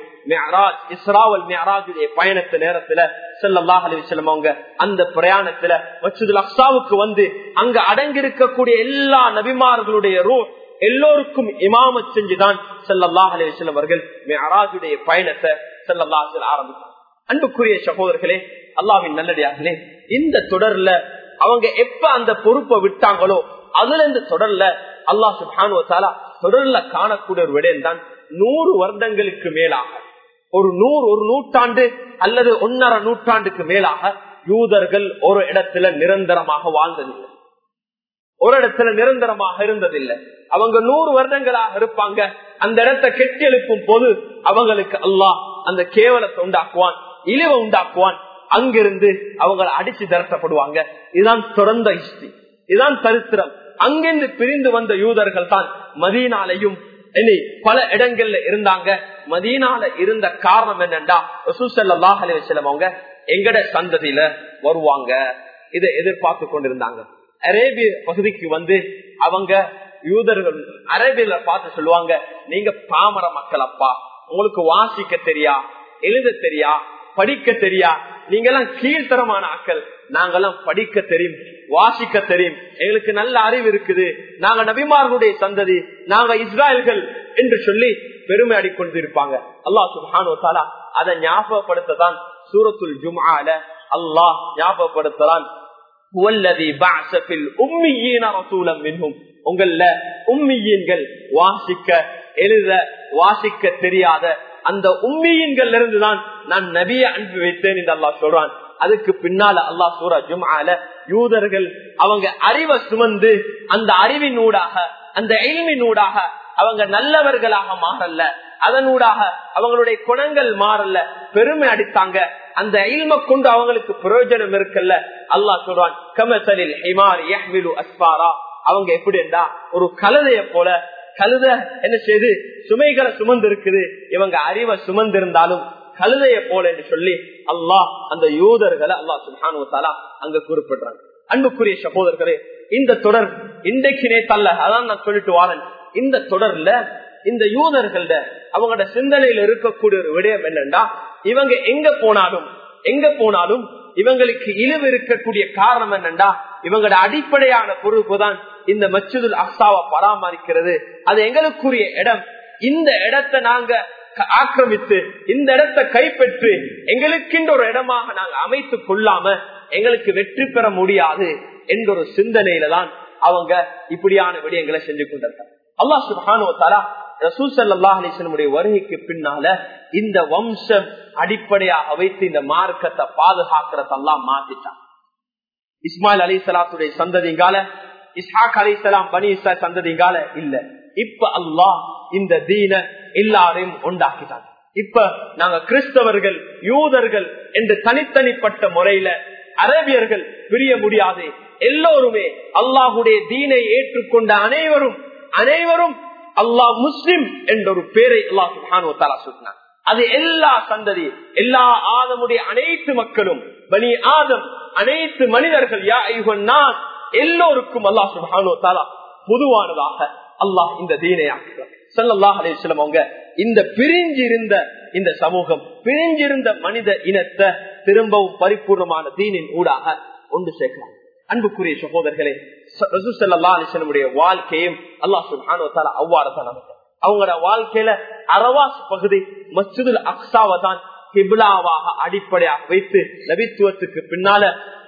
இஸ்ராவல் மியராஜுடைய பயணத்து நேரத்துல செல்லல்லாஹ் அலி வசல்லம் அவங்க அந்த பிரயாணத்துல மஸ்ஜிதுல் அக்ஸாவுக்கு வந்து அங்க அடங்கியிருக்கக்கூடிய எல்லா நபிமார்களுடைய ரூ எல்லோருக்கும் இமாம செஞ்சுதான் செல்லல்லாஹ் அலி வசல்லம் அவர்கள் மியராஜுடைய பயணத்தை செல்லல்லாஹ் ஆரம்பித்தார் அன்புக்குரிய சகோதரர்களே அல்லாவின் நல்லடியார்களே இந்த தொடர்ல அவங்க எப்ப அந்த பொறுப்பை விட்டாங்களோ அதுல இருந்து தொடர்ல அல்லா சுபானுவத்தாலா தொடர்ல காணக்கூடிய ஒரு விடயம் தான் நூறு வருடங்களுக்கு மேலாக ஒரு நூறு ஒரு நூற்றாண்டு அல்லது ஒன்னரை நூற்றாண்டுக்கு மேலாக யூதர்கள் ஒரு இடத்துல நிரந்தரமாக வாழ்ந்ததில்லை ஒரு இடத்துல நிரந்தரமாக இருந்ததில்லை அவங்க நூறு வருடங்களாக இருப்பாங்க அந்த இடத்தை கெட்டி எழுப்பும் போது அவங்களுக்கு அல்லாஹ் அந்த கேவலத்தை உண்டாக்குவான் இழிவை உண்டாக்குவான் அங்கிருந்து அவங்களை அடிச்சு திரட்டப்படுவாங்க இதுதான் தொடர்ந்த ஹிஸ்டரி இதுதான் சரித்திரம் அங்கிருந்து பிரிந்து வந்த யூதர்கள் தான் மதீனாலையும் இனி பல இடங்கள்ல இருந்தாங்க மதீனால இருந்த காரணம் என்னண்டா ரசூசல்லாஹ் அலிவசலம் அவங்க எங்கட சந்ததியில வருவாங்க இதை எதிர்பார்த்து கொண்டிருந்தாங்க அரேபிய பகுதிக்கு வந்து அவங்க யூதர்கள் அரேபியில பார்த்து சொல்லுவாங்க நீங்க பாமர மக்கள் அப்பா உங்களுக்கு வாசிக்க தெரியா எழுத தெரியா படிக்க தெரியா நீங்க எல்லாம் கீழ்த்தரமான ஆக்கள் நாங்கெல்லாம் படிக்க தெரியும் வாசிக்க தெரியும் எங்களுக்கு நல்ல அறிவு இருக்குது நாங்க நபிமார்களுடைய சந்ததி நாங்க இஸ்ராயல்கள் என்று சொல்லி பெருமை அடிக்கொண்டு இருப்பாங்க அல்லாஹ் சுபானோ தாலா அதை ஞாபகப்படுத்ததான் சூரத்துல் ஜும்ஆல அல்லாஹ் ஞாபகப்படுத்தலாம் உங்கள உம்மியீன்கள் வாசிக்க எழுத வாசிக்க தெரியாத அந்த உம்மியீன்கள் இருந்துதான் நான் நபிய அனுப்பி வைத்தேன் என்று அல்லாஹ் சொல்றான் அதுக்கு பின்னால அல்லாஹ் சூரா ஜும்ஆல யூதர்கள் அவங்க அறிவை சுமந்து அந்த அறிவினூடாக அந்த எல்மினூடாக அவங்க நல்லவர்களாக மாறல அதனூடாக அவங்களுடைய குணங்கள் மாறல பெருமை அடித்தாங்க அந்த இல்ம கொண்டு அவங்களுக்கு பிரயோஜனம் இருக்குல்ல அல்லாஹ் சொல்றான் கமசலில் ஹிமார் யஹ்மிலு அஸ்பாரா அவங்க எப்படி இருந்தா ஒரு கலதைய போல கழுத என்ன செய்து சுமைகளை சுமந்து இருக்குது இவங்க அறிவை சுமந்திருந்தாலும் கழுதைய போல என்று சொல்லி அல்லாஹ் அந்த யூதர்களை அல்லாஹ் சுல்ஹானுவத்தாலா அங்க குறிப்பிடுறாங்க அன்புக்குரிய சகோதரர்களே இந்த தொடர் இன்றைக்கு நேத்தல்ல அதான் நான் சொல்லிட்டு வாரன் இந்த தொடர்ல இந்த யூதர்கள அவங்களோட சிந்தனையில இருக்கக்கூடிய ஒரு விடயம் என்னன்னா இவங்க எங்க போனாலும் எங்க போனாலும் இவங்களுக்கு இழிவு இருக்கக்கூடிய காரணம் என்னண்டா இவங்களோட அடிப்படையான பொறுப்பு தான் இந்த மச்சுதுல் அக்சாவை பராமரிக்கிறது அது எங்களுக்குரிய இடம் இந்த இடத்தை நாங்க ஆக்கிரமித்து இந்த இடத்தை கைப்பற்றி எங்களுக்கென்ற ஒரு இடமாக நாங்க அமைத்துக் கொள்ளாம எங்களுக்கு வெற்றி பெற முடியாது என்ற ஒரு சிந்தனையில தான் அவங்க இப்படியான விடயங்களை செஞ்சு கொண்டிருக்காங்க அல்லா சுபானுவத்தாரா ரசூல் சல்லா அலிசனுடைய வருகைக்கு பின்னால இந்த வம்சம் அடிப்படையாக வைத்து இந்த மார்க்கத்தை பாதுகாக்கிறதெல்லாம் மாத்திட்டான் இஸ்மாயில் அலி சலாத்துடைய சந்ததிங்கால இஸ்ஹாக் அலி சலாம் பனி இஸ்லா சந்ததிங்கால இல்ல இப்ப அல்லாஹ் இந்த தீன எல்லாரையும் உண்டாக்கிட்டாங்க இப்ப நாங்க கிறிஸ்தவர்கள் யூதர்கள் என்று தனித்தனிப்பட்ட முறையில அரபியர்கள் பிரிய முடியாது எல்லோருமே அல்லாஹுடைய தீனை ஏற்றுக்கொண்ட அனைவரும் அனைவரும் அல்லாஹ் முஸ்லிம் என்ற ஒரு பேரை அல்லாஹ் சுல்ஹானு சொன்னார் அது எல்லா சந்ததி எல்லா ஆதமுடைய அனைத்து மக்களும் பனி ஆதம் அனைத்து மனிதர்கள் யா நான் எல்லோருக்கும் அல்லாஹ் சுல்ஹானு தாலா பொதுவானதாக அல்லாஹ் இந்த தீனையாக்குறார் சல்லாஹ் அலிஸ்லம் அவங்க இந்த பிரிஞ்சிருந்த இந்த சமூகம் பிரிஞ்சிருந்த மனித இனத்தை திரும்பவும் பரிபூர்ணமான தீனின் ஊடாக ஒன்று சேர்க்கலாம் அன்புக்குரிய சகோதரர்களே ரசூசல்லா அலிசனுடைய வாழ்க்கையும் அல்லா சுல்ஹானு அவ்வாறு தான் அவங்களோட வாழ்க்கையில அரவாஸ் பகுதி மஸ்ஜிதுல் அக்சாவை தான் கிபிலாவாக அடிப்படையாக வைத்து நபித்துவத்துக்கு பின்னால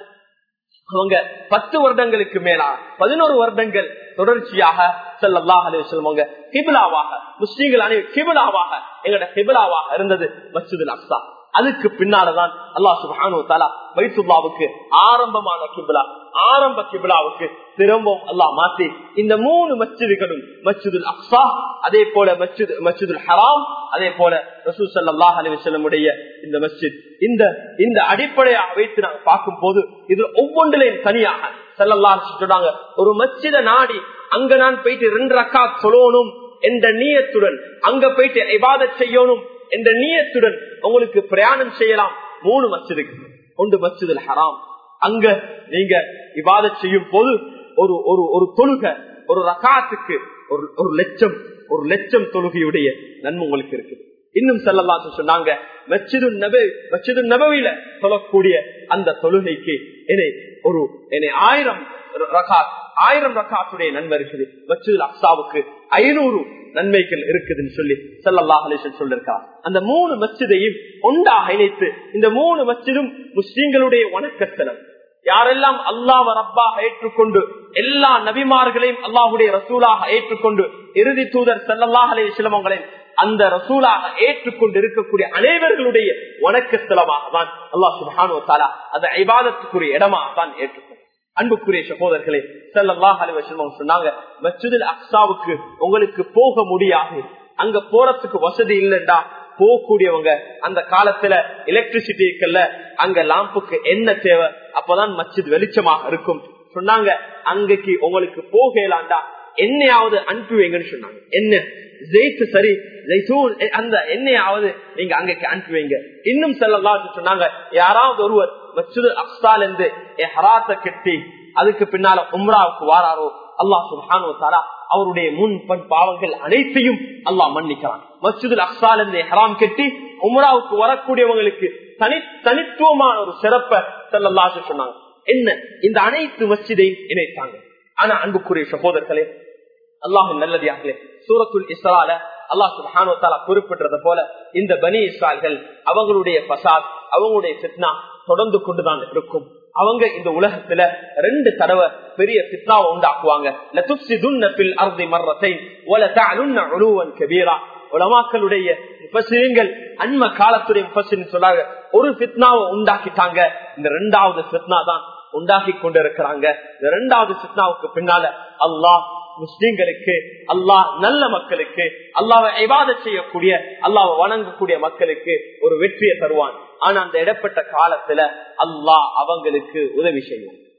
அவங்க பத்து வருடங்களுக்கு மேலா பதினோரு வருடங்கள் தொடர்ச்சியாக செல்லல்லாஹ் அலுவலவங்க கிபிலாவாக முஸ்லீம்கள் அணி கிபிலாவாக எங்களோட கிபிலாவாக இருந்தது மஸ்ஜிதுல் அக்சா அதுக்கு பின்னாலதான் அல்லா சுபானு தாலா வைத்துல்லாவுக்கு ஆரம்பமான கிபிலா ஆரம்ப கிபிலாவுக்கு திரும்பவும் அல்லாஹ் மாத்தி இந்த மூணு மஸ்ஜிதுகளும் மஸ்ஜிதுல் அக்சா அதே போல மஸ்ஜித் மஸ்ஜிதுல் ஹராம் அதே போல ரசூ சல்லாஹ் அலிவசல்லமுடைய இந்த மஸ்ஜித் இந்த இந்த அடிப்படையாக வைத்து நாங்கள் பார்க்கும் போது இது ஒவ்வொன்றிலையும் தனியாக செல்லல்லா சொன்னாங்க ஒரு மஸ்ஜித நாடி அங்க நான் போயிட்டு ரெண்டு ரக்கா சொல்லணும் என்ற நீயத்துடன் அங்க போயிட்டு இபாதத் செய்யணும் என்ற நீயத்துடன் உங்களுக்கு பிரயாணம் செய்யலாம் மூணு மஸ்ஜிதுக்கு ஒன்று மஸ்ஜிதுல் ஹராம் அங்க நீங்க இபாதத் செய்யும் போது ஒரு ஒரு ஒரு தொழுக ஒரு ரகாத்துக்கு ஒரு ஒரு லட்சம் ஒரு லட்சம் தொழுகையுடைய நன்மை உங்களுக்கு இருக்குது இன்னும் செல்லலாம் சொன்னாங்க மச்சிது நபை மச்சிது நபவில சொல்லக்கூடிய அந்த தொழுகைக்கு என்னை ஒரு என்னை ஆயிரம் ரகாத் ஆயிரம் ரகாத்துடைய நன்மை இருக்குது மச்சிது அக்சாவுக்கு ஐநூறு நன்மைகள் இருக்குதுன்னு சொல்லி சல்லாஹ் அலிசன் சொல்லிருக்கார் அந்த மூணு மச்சிதையும் ஒன்றாக இணைத்து இந்த மூணு மச்சிதும் முஸ்லீம்களுடைய வணக்கத்தனம் யாரெல்லாம் அல்லாஹ் ரப்பாக ஏற்றுக்கொண்டு எல்லா நபிமார்களையும் அல்லாஹுடைய ரசூலாக ஏற்றுக்கொண்டு இறுதி தூதர் சல்லல்லாஹ் அலே சிலமங்களையும் அந்த ரசூலாக ஏற்றுக்கொண்டு இருக்கக்கூடிய அனைவர்களுடைய வணக்கஸ்தலமாக தான் அல்லாஹ் சுபானு தாலா அந்த ஐபாதத்துக்குரிய இடமாக தான் ஏற்றுக்கொண்டு அன்புக்குரிய சகோதரர்களே செல்லல்லாஹ் அலிவசம் சொன்னாங்க மச்சுதில் அக்சாவுக்கு உங்களுக்கு போக முடியாது அங்க போறதுக்கு வசதி இல்லைண்டா போகக்கூடியவங்க அந்த காலத்துல எலக்ட்ரிசிட்டி இருக்குல்ல அங்க லாம்புக்கு என்ன தேவை அப்பதான் மச்சித் வெளிச்சமாக இருக்கும் சொன்னாங்க அங்கக்கு உங்களுக்கு போகலாண்டா என்னையாவது அனுப்புவீங்கன்னு சொன்னாங்க என்ன ஜெயித்து சரி ஜெய்தூன் அந்த எண்ணெயாவது நீங்க அங்கக்கு அனுப்புவீங்க இன்னும் செல்லலாம் சொன்னாங்க யாராவது ஒருவர் மச்சுது அப்சால் இருந்து ஹராத்த கெட்டி அதுக்கு பின்னால உம்ராவுக்கு வாராரோ அல்லாஹ் சுல்ஹானோ தாரா அவருடைய முன் பண் பாவங்கள் அனைத்தையும் அல்லாஹ் மன்னிக்கிறான் மஸ்ஜிதுல் அக்சால் இருந்து ஹராம் கெட்டி உம்ராவுக்கு வரக்கூடியவங்களுக்கு தனி தனித்துவமான ஒரு சிறப்பை செல்லல்லாசு சொன்னாங்க என்ன இந்த அனைத்து மஸ்ஜிதையும் இணைத்தாங்க ஆனா அன்புக்குரிய சகோதரர்களே அல்லாஹு நல்லதியாகலே சூரத்துல் இஸ்ரால அல்லாஹ் சுபானோ தாலா குறிப்பிட்டது போல இந்த பனி இஸ்ரால்கள் அவங்களுடைய பசாத் அவங்களுடைய சித்னா தொடர்ந்து கொண்டுதான் இருக்கும் அவங்க இந்த உலகத்துல ரெண்டு தடவை பெரிய பித்னாவை உண்டாக்குவாங்க உலமாக்களுடைய முப்பசிரியங்கள் அன்ம காலத்துடைய முப்பசிரின் சொன்னாங்க ஒரு பித்னாவை உண்டாக்கிட்டாங்க இந்த ரெண்டாவது பித்னா தான் உண்டாக்கி கொண்டிருக்கிறாங்க இந்த ரெண்டாவது பித்னாவுக்கு பின்னால அல்லாஹ் முஸ்லீம்களுக்கு அல்லாஹ் நல்ல மக்களுக்கு அல்லாவை ஐவாத செய்யக்கூடிய அல்லாவை வணங்கக்கூடிய மக்களுக்கு ஒரு வெற்றியை தருவான் ஆனா அந்த இடப்பட்ட காலத்துல அல்லாஹ் அவங்களுக்கு உதவி செய்யும்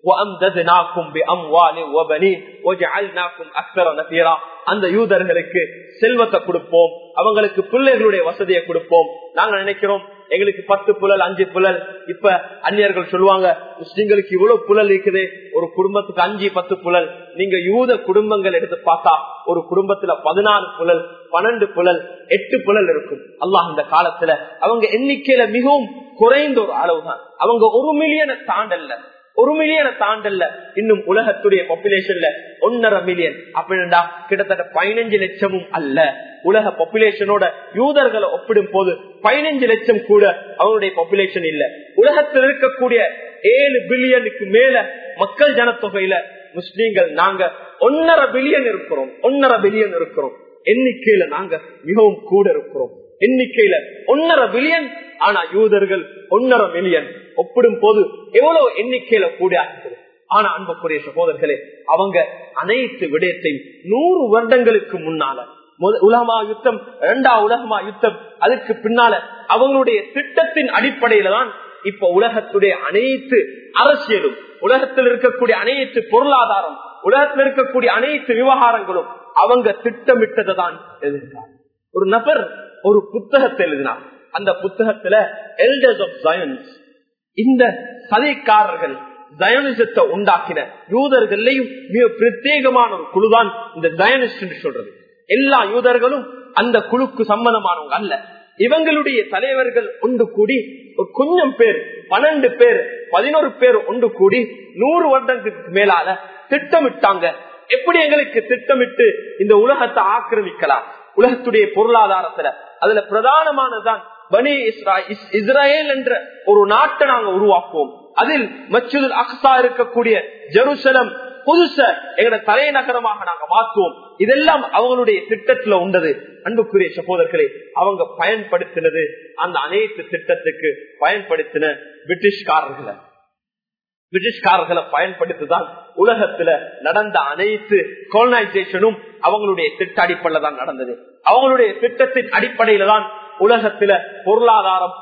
وَأَمْدَدْنَاكُمْ بِأَمْوَالٍ وَبَنِينَ وَجَعَلْنَاكُمْ أَكْثَرَ نَفِيرًا அந்த யூதர்களுக்கு செல்வத்தை கொடுப்போம் அவங்களுக்கு பிள்ளைகளுடைய வசதியை கொடுப்போம் நாங்க நினைக்கிறோம் எங்களுக்கு பத்து புலல் அஞ்சு புலல் இப்ப அந்நியர்கள் சொல்லுவாங்க முஸ்லிம்களுக்கு இவ்வளவு புலல் இருக்குது ஒரு குடும்பத்துக்கு அஞ்சு பத்து புலல் நீங்க யூத குடும்பங்கள் எடுத்து பார்த்தா ஒரு குடும்பத்துல பதினாறு புலல் பன்னெண்டு புலல் எட்டு புலல் இருக்கும் அல்லாஹ் இந்த காலத்துல அவங்க எண்ணிக்கையில மிகவும் குறைந்த ஒரு அளவுதான் அவங்க ஒரு மில்லியனை தாண்டல்ல ஒரு மில்லியனை தாண்டல்ல இன்னும் உலகத்துடைய பாப்புலேஷன்ல ஒன்னரை மில்லியன் அப்படின்னா கிட்டத்தட்ட பதினஞ்சு லட்சமும் அல்ல உலக பாப்புலேஷனோட யூதர்களை ஒப்பிடும் போது பதினஞ்சு லட்சம் கூட அவங்களுடைய பாப்புலேஷன் இல்ல உலகத்தில் இருக்கக்கூடிய ஏழு பில்லியனுக்கு மேல மக்கள் ஜனத்தொகையில முஸ்லீம்கள் நாங்க ஒன்னரை பில்லியன் இருக்கிறோம் ஒன்னரை பில்லியன் இருக்கிறோம் எண்ணிக்கையில நாங்க மிகவும் கூட இருக்கிறோம் எண்ணிக்கையில ஒன்னரை பில்லியன் ஆனா யூதர்கள் ஒன்னரை மில்லியன் ஒப்பிடும் போது எவ்வளவு எண்ணிக்கையில கூட இருக்குது ஆனா அன்புக்குரிய சகோதரர்களே அவங்க அனைத்து விடயத்தையும் நூறு வருடங்களுக்கு முன்னால உலகமா யுத்தம் இரண்டாம் உலகமா யுத்தம் அதுக்கு பின்னால அவங்களுடைய திட்டத்தின் அடிப்படையில தான் இப்ப உலகத்துடைய அனைத்து அரசியலும் உலகத்தில் இருக்கக்கூடிய அனைத்து பொருளாதாரம் உலகத்தில் இருக்கக்கூடிய அனைத்து விவகாரங்களும் அவங்க திட்டமிட்டதை தான் எழுதினார் ஒரு நபர் ஒரு புத்தகத்தை எழுதினார் அந்த புத்தகத்துல எல்டர்ஸ் ஆஃப் சயன்ஸ் இந்த சதைக்காரர்கள் ஜயனிசத்தை உண்டாக்கின யூதர்களையும் மிக பிரத்யேகமான ஒரு குழுதான் இந்த ஜயனிஸ்ட் என்று சொல்றது எல்லா யூதர்களும் அந்த குழுக்கு சம்பந்தமானவங்க அல்ல இவங்களுடைய தலைவர்கள் ஒன்று கூடி ஒரு கொஞ்சம் பேர் பன்னெண்டு பேர் பதினோரு பேர் ஒன்று கூடி நூறு வருடங்களுக்கு மேலால திட்டமிட்டாங்க எப்படி எங்களுக்கு திட்டமிட்டு இந்த உலகத்தை ஆக்கிரமிக்கலாம் உலகத்துடைய பொருளாதாரத்துல அதுல பிரதானமானதுதான் பனி இஸ்ரேல் என்ற ஒரு நாட்டை நாங்க உருவாக்குவோம் அதில் மச்சுதுல் அக்சா இருக்கக்கூடிய ஜெருசலம் புதுச எங்களோட தலைநகரமாக நாங்க மாற்றுவோம் இதெல்லாம் அவங்களுடைய திட்டத்துல உண்டது அன்புக்குரிய சகோதரர்களே அவங்க பயன்படுத்தினது அந்த அனைத்து திட்டத்துக்கு பயன்படுத்தின பிரிட்டிஷ்காரர்களை பிரிட்டிஷ்காரர்களை பயன்படுத்திதான் உலகத்துல நடந்த அனைத்து கோலனைசேஷனும் அவங்களுடைய திட்ட அடிப்படையில தான் நடந்தது அவங்களுடைய திட்டத்தின் அடிப்படையில தான் உலகத்துல பொருளாதாரம்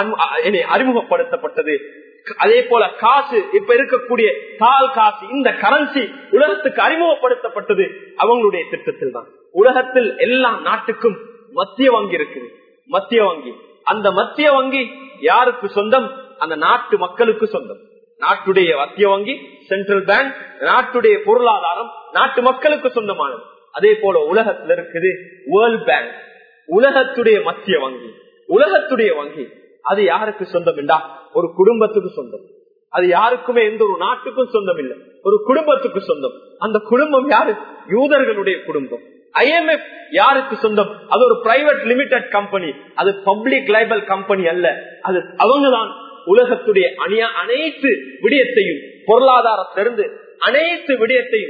அறிமுகப்படுத்தப்பட்டது அதே போல காசு இப்ப இருக்கக்கூடிய தால் காசு இந்த கரன்சி உலகத்துக்கு அறிமுகப்படுத்தப்பட்டது அவங்களுடைய திட்டத்தில் தான் உலகத்தில் எல்லா நாட்டுக்கும் மத்திய வங்கி இருக்குது மத்திய வங்கி அந்த மத்திய வங்கி யாருக்கு சொந்தம் அந்த நாட்டு மக்களுக்கு சொந்தம் நாட்டுடைய மத்திய வங்கி சென்ட்ரல் பேங்க் நாட்டுடைய பொருளாதாரம் நாட்டு மக்களுக்கு சொந்தமானது அதே போல உலகத்தில் இருக்குது வேர்ல்ட் பேங்க் உலகத்துடைய மத்திய வங்கி உலகத்துடைய வங்கி அது யாருக்கு சொந்தம் என்றா ஒரு குடும்பத்துக்கு சொந்தம் அது யாருக்குமே எந்த ஒரு நாட்டுக்கும் சொந்தம் இல்லை ஒரு குடும்பத்துக்கு சொந்தம் அந்த குடும்பம் யாரு யூதர்களுடைய குடும்பம் ஐஎம்எஃப் யாருக்கு சொந்தம் அது ஒரு பிரைவேட் லிமிடெட் கம்பெனி அது பப்ளிக் லைபல் கம்பெனி அல்ல அது அவங்கதான் உலகத்துடைய அணிய அனைத்து விடயத்தையும் பொருளாதாரத்திலிருந்து அனைத்து விடயத்தையும்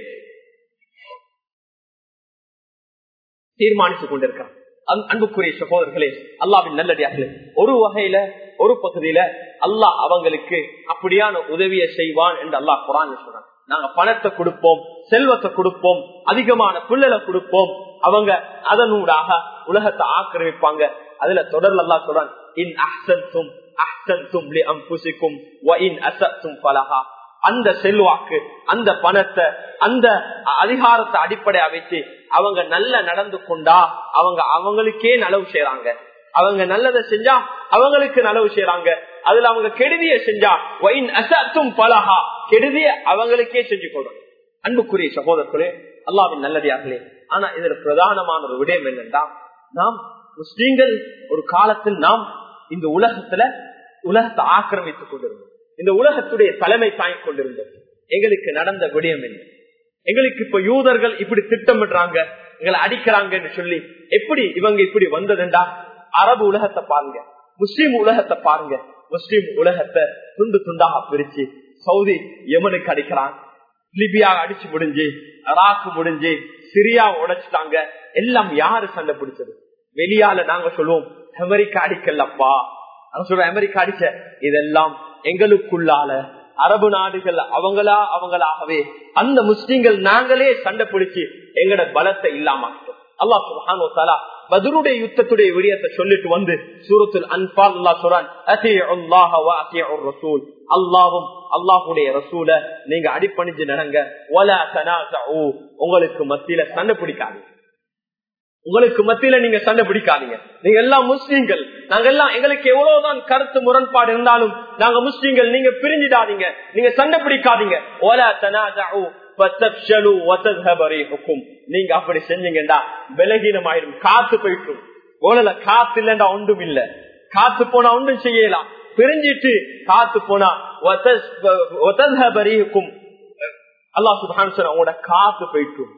தீர்மானித்துக் கொண்டிருக்கிறார் அன்புக்குரிய சகோதரர்களே அல்லாவின் நல்லடியார்களே ஒரு வகையில ஒரு பகுதியில அல்லாஹ் அவங்களுக்கு அப்படியான உதவியை செய்வான் என்று அல்லாஹ் குரான் சொல்றான் நாங்க பணத்தை கொடுப்போம் செல்வத்தை கொடுப்போம் அதிகமான பிள்ளைகளை கொடுப்போம் அவங்க அதனூடாக உலகத்தை ஆக்கிரமிப்பாங்க அதுல தொடர்ல அல்லா சொல்றான் இன் அஹ்சன்தும் அஹ்சன்தும் லி அம்புசிக்கும் வ இன் அசத்தும் பலஹா அந்த செல்வாக்கு அந்த பணத்தை அந்த அதிகாரத்தை அடிப்படையா வச்சு அவங்க நல்ல நடந்து கொண்டா அவங்க அவங்களுக்கே நலவு செய்யறாங்க அவங்க நல்லதை செஞ்சா அவங்களுக்கு நலவு செய்யறாங்க அதுல அவங்க கெடுதிய செஞ்சா ஒயின் அசத்தும் பலஹா கெடுதிய அவங்களுக்கே செஞ்சு கொள்றாங்க அன்புக்குரிய சகோதரர்களே அல்லாவின் நல்லடியார்களே ஆனா இதுல பிரதானமான ஒரு விடயம் என்னன்னா நாம் முஸ்லீம்கள் ஒரு காலத்தில் நாம் இந்த உலகத்துல உலகத்தை ஆக்கிரமித்துக் கொண்டிருந்தோம் இந்த உலகத்துடைய தலைமை தாங்கிக் கொண்டிருந்தோம் எங்களுக்கு நடந்த விடயம் என்ன எங்களுக்கு இப்ப யூதர்கள் இப்படி திட்டமிடுறாங்க எங்களை அடிக்கிறாங்கன்னு சொல்லி எப்படி இவங்க இப்படி வந்ததுண்டா அரபு உலகத்தை பாருங்க முஸ்லீம் உலகத்தை பாருங்க முஸ்லீம் உலகத்தை துண்டு துண்டாக பிரிச்சு சவுதி யமனுக்கு அடிக்கிறான் லிபியா அடிச்சு முடிஞ்சு அராக்கு முடிஞ்சு சிரியா உடைச்சிட்டாங்க எல்லாம் யாரு சண்டை பிடிச்சது வெளியால நாங்க சொல்லுவோம் அமெரிக்கா அடிக்கலப்பா சொல்றோம் அமெரிக்கா அடிச்ச இதெல்லாம் எங்களுக்குள்ளால அரபு நாடுகள் அவங்களா அவங்களாகவே அந்த முஸ்லிம்கள் நாங்களே சண்டை பிடிச்சு எங்கட பலத்தை இல்லாம அல்லா சுபானோ தாலா பதருடைய யுத்தத்துடைய விடயத்தை சொல்லிட்டு வந்து சூரத்துல் அன்பால் அல்லா சொல்றான் ரசூல் அல்லாவும் அல்லாஹுடைய ரசூல நீங்க அடிப்பணிஞ்சு நடங்க உங்களுக்கு மத்தியில சண்டை பிடிக்காதீங்க உங்களுக்கு மத்தியில நீங்க சண்டை பிடிக்காதீங்க நீங்க எல்லாம் முஸ்லீம்கள் நாங்க எல்லாம் எங்களுக்கு எவ்வளவுதான் கருத்து முரண்பாடு இருந்தாலும் நாங்க முஸ்லீம்கள் நீங்க பிரிஞ்சிடாதீங்க நீங்க சண்டை பிடிக்காதீங்க நீங்க அப்படி செஞ்சீங்கடா பலகீனமாயிடும் காத்து போயிட்டும் ஓலல காத்து இல்லண்டா ஒன்றும் இல்ல காத்து போனா ஒன்றும் செய்யலாம் பிரிஞ்சிட்டு காத்து போனா அல்லா சுபான் உங்களோட காத்து போயிட்டும்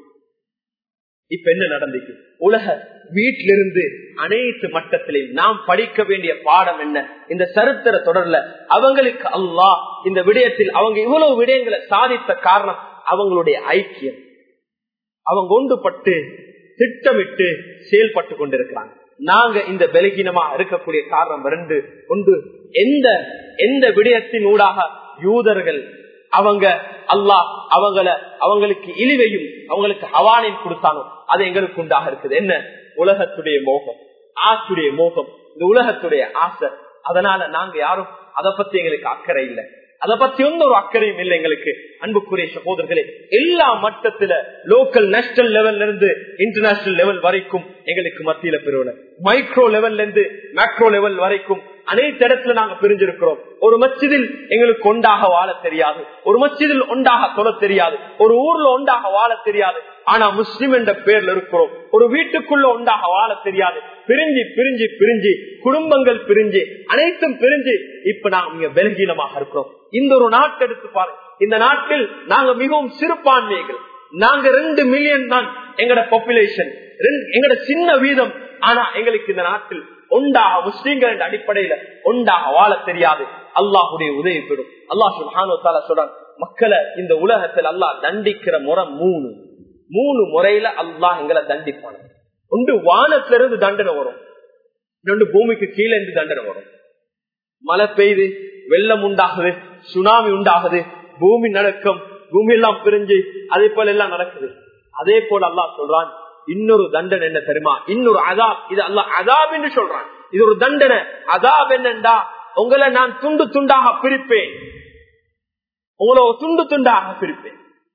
இப்ப என்ன நடந்துச்சு உலக வீட்டிலிருந்து அனைத்து மட்டத்திலையும் நாம் படிக்க வேண்டிய பாடம் என்ன இந்த சரித்திர தொடர்ல அவங்களுக்கு அல்லாஹ் இந்த விடயத்தில் அவங்க இவ்வளவு விடயங்களை சாதித்த காரணம் அவங்களுடைய ஐக்கியம் அவங்க ஒன்றுபட்டு திட்டமிட்டு செயல்பட்டு கொண்டிருக்கிறாங்க நாங்க இந்த பலகீனமா இருக்கக்கூடிய காரணம் ரெண்டு ஒன்று எந்த எந்த விடயத்தின் ஊடாக யூதர்கள் அவங்க அல்லாஹ் அவங்கள அவங்களுக்கு இழிவையும் அவங்களுக்கு ஹவானையும் கொடுத்தாங்க அது எங்களுக்கு உண்டாக இருக்குது என்ன உலகத்துடைய மோகம் ஆசுடைய மோகம் இந்த உலகத்துடைய ஆசை அதனால நாங்க யாரும் அதை பத்தி எங்களுக்கு அக்கறை இல்லை அதை பத்தி எந்த ஒரு அக்கறையும் இல்லை எங்களுக்கு அன்புக்குரிய சகோதரர்களே எல்லா மட்டத்துல லோக்கல் நேஷனல் லெவல்ல இருந்து இன்டர்நேஷனல் லெவல் வரைக்கும் எங்களுக்கு மத்தியில பெறுவன மைக்ரோ லெவல்ல இருந்து மேக்ரோ லெவல் வரைக்கும் அனைத்து இடத்துல நாங்க பிரிஞ்சிருக்கிறோம் ஒரு மச்சிதில் எங்களுக்கு ஒன்றாக வாழ தெரியாது ஒரு மச்சிதில் ஒன்றாக தொட தெரியாது ஒரு ஊர்ல ஒன்றாக வாழ தெரியாது ஆனா முஸ்லிம் என்ற பேர்ல இருக்கிறோம் ஒரு வீட்டுக்குள்ள ஒன்றாக வாழ தெரியாது பிரிஞ்சு பிரிஞ்சு பிரிஞ்சு குடும்பங்கள் பிரிஞ்சு அனைத்தும் பிரிஞ்சு இப்ப நாங்க மிக பலகீனமாக இருக்கிறோம் இந்த ஒரு நாட்டை எடுத்து பாருங்க இந்த நாட்டில் நாங்க மிகவும் சிறுபான்மைகள் நாங்க ரெண்டு மில்லியன் தான் எங்கட பாப்புலேஷன் எங்கட சின்ன வீதம் ஆனா எங்களுக்கு இந்த நாட்டில் ஒண்டாக முஸ்லீம்கள் என்ற அடிப்படையில ஒண்டாக வாழ தெரியாது அல்லாஹுடைய உதவி பெறும் அல்லாஹ் சுல்ஹானு சொல்றான் மக்களை இந்த உலகத்தில் அல்லாஹ் தண்டிக்கிற முறை மூணு மூணு முறையில அல்லாஹ் எங்களை தண்டிப்பான ஒன்று வானத்துல இருந்து தண்டனை வரும் இன்னொன்று பூமிக்கு கீழே இருந்து தண்டனை வரும் மழை பெய்யுது வெள்ளம் உண்டாகுது சுனாமி உண்டாகுது பூமி நடக்கும் பூமி எல்லாம் பிரிஞ்சு அதே போல எல்லாம் நடக்குது அதே போல அல்லாஹ் சொல்றான் இன்னொரு தண்டனை என்ன தெரியுமா இன்னொரு அதாப் இது அல்ல அதாப் என்று சொல்றான் இது ஒரு தண்டனை அதாப் என்னண்டா உங்களை நான் துண்டு துண்டாக பிரிப்பேன் உங்களை துண்டு துண்டாக பிரிப்பேன்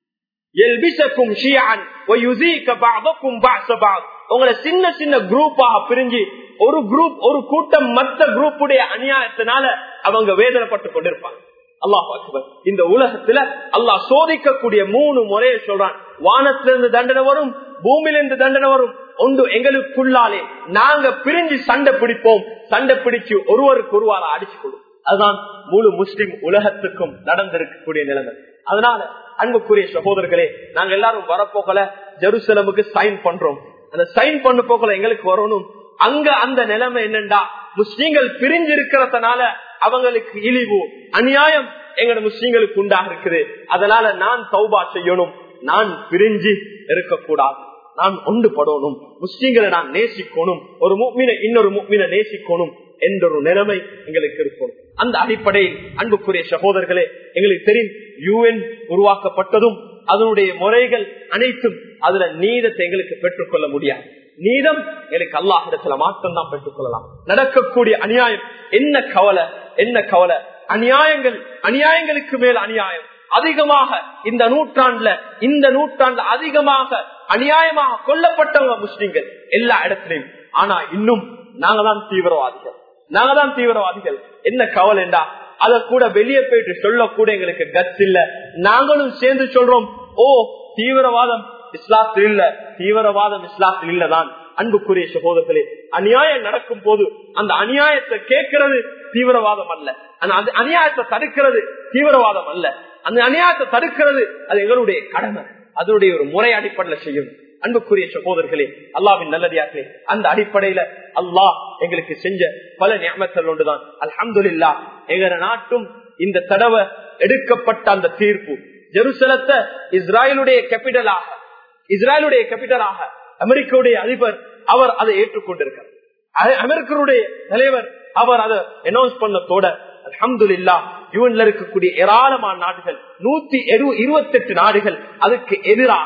உங்களை சின்ன சின்ன குரூப்பாக பிரிஞ்சு ஒரு குரூப் ஒரு கூட்டம் மற்ற குரூப்புடைய அநியாயத்தினால அவங்க வேதனைப்பட்டு கொண்டிருப்பாங்க அல்லாஹ் இந்த உலகத்துல அல்லாஹ் சோதிக்கக்கூடிய மூணு முறையை சொல்றான் வானத்திலிருந்து தண்டனை வரும் பூமியிலிருந்து தண்டனை வரும் ஒன்று எங்களுக்குள்ளாலே நாங்க பிரிஞ்சு சண்டை பிடிப்போம் சண்டை பிடிச்சு ஒருவருக்கு ஒருவார அடிச்சு கொள்ளும் அதுதான் முழு முஸ்லிம் உலகத்துக்கும் நடந்திருக்கக்கூடிய நிலைமை அதனால அன்புக்குரிய சகோதரர்களே நாங்க எல்லாரும் வரப்போகல ஜெருசலமுக்கு சைன் பண்றோம் அந்த சைன் பண்ண போகல எங்களுக்கு வரணும் அங்க அந்த நிலைமை என்னண்டா முஸ்லீம்கள் பிரிஞ்சு இருக்கிறதுனால அவங்களுக்கு இழிவு அநியாயம் எங்கட முஸ்லீம்களுக்கு உண்டாக இருக்குது அதனால நான் சௌபா செய்யணும் நான் பிரிஞ்சு இருக்கக்கூடாது நான் ஒன்றுபடணும் முஸ்லீம்களை நான் நேசிக்கணும் ஒரு முக்மீனை இன்னொரு முக்மீனை நேசிக்கணும் என்ற ஒரு நிலைமை எங்களுக்கு இருக்கணும் அந்த அடிப்படையில் அன்புக்குரிய சகோதரர்களே எங்களுக்கு தெரியும் யூஎன் உருவாக்கப்பட்டதும் அதனுடைய முறைகள் அனைத்தும் அதுல நீதத்தை எங்களுக்கு பெற்றுக்கொள்ள முடியாது நீதம் எனக்கு அல்லாஹிடத்துல மாற்றம் தான் பெற்றுக் கொள்ளலாம் நடக்கக்கூடிய அநியாயம் என்ன கவலை என்ன கவலை அநியாயங்கள் அநியாயங்களுக்கு மேல் அநியாயம் அதிகமாக இந்த நூற்றாண்டுல இந்த நூற்றாண்டுல அதிகமாக அநியாயமாக கொல்லப்பட்டவங்க முஸ்லிம்கள் எல்லா இடத்திலையும் ஆனா இன்னும் நாங்க தான் தீவிரவாதிகள் நாங்க தான் தீவிரவாதிகள் என்ன கவலைண்டா அத கூட வெளியே போயிட்டு சொல்லக்கூட எங்களுக்கு கட்ஸ் இல்ல நாங்களும் சேர்ந்து சொல்றோம் ஓ தீவிரவாதம் இஸ்லாத்தில் இல்ல தீவிரவாதம் இஸ்லாத்தில் இல்லதான் அன்புக்குரிய சகோதரர்களே அநியாயம் நடக்கும் போது அந்த அநியாயத்தை கேட்கிறது தீவிரவாதம் அல்ல அந்த அநியாயத்தை தடுக்கிறது தீவிரவாதம் அல்ல அந்த அநியாயத்தை தடுக்கிறது அது எங்களுடைய கடமை அதனுடைய ஒரு முறை அடிப்படையில் செய்யும் அன்புக்குரிய சகோதரர்களே அல்லாவின் நல்லதியார்களே அந்த அடிப்படையில அல்லாஹ் எங்களுக்கு செஞ்ச பல நியமத்தல் ஒன்றுதான் அல்ஹம்து இல்லா எங்க நாட்டும் இந்த தடவை எடுக்கப்பட்ட அந்த தீர்ப்பு ஜெருசலத்தை இஸ்ராயலுடைய கேபிட்டலாக இஸ்ராயலுடைய கேபிட்டலாக அமெரிக்காவுடைய அதிபர் அவர் அதை ஏற்றுக்கொண்டிருக்கிறார் அமெரிக்கருடைய தலைவர் அவர் அதை அனௌன்ஸ் பண்ணத்தோட அலமது இல்லா யூன்ல இருக்கக்கூடிய ஏராளமான நாடுகள் நூத்தி இருபத்தி எட்டு நாடுகள் அதுக்கு எதிராக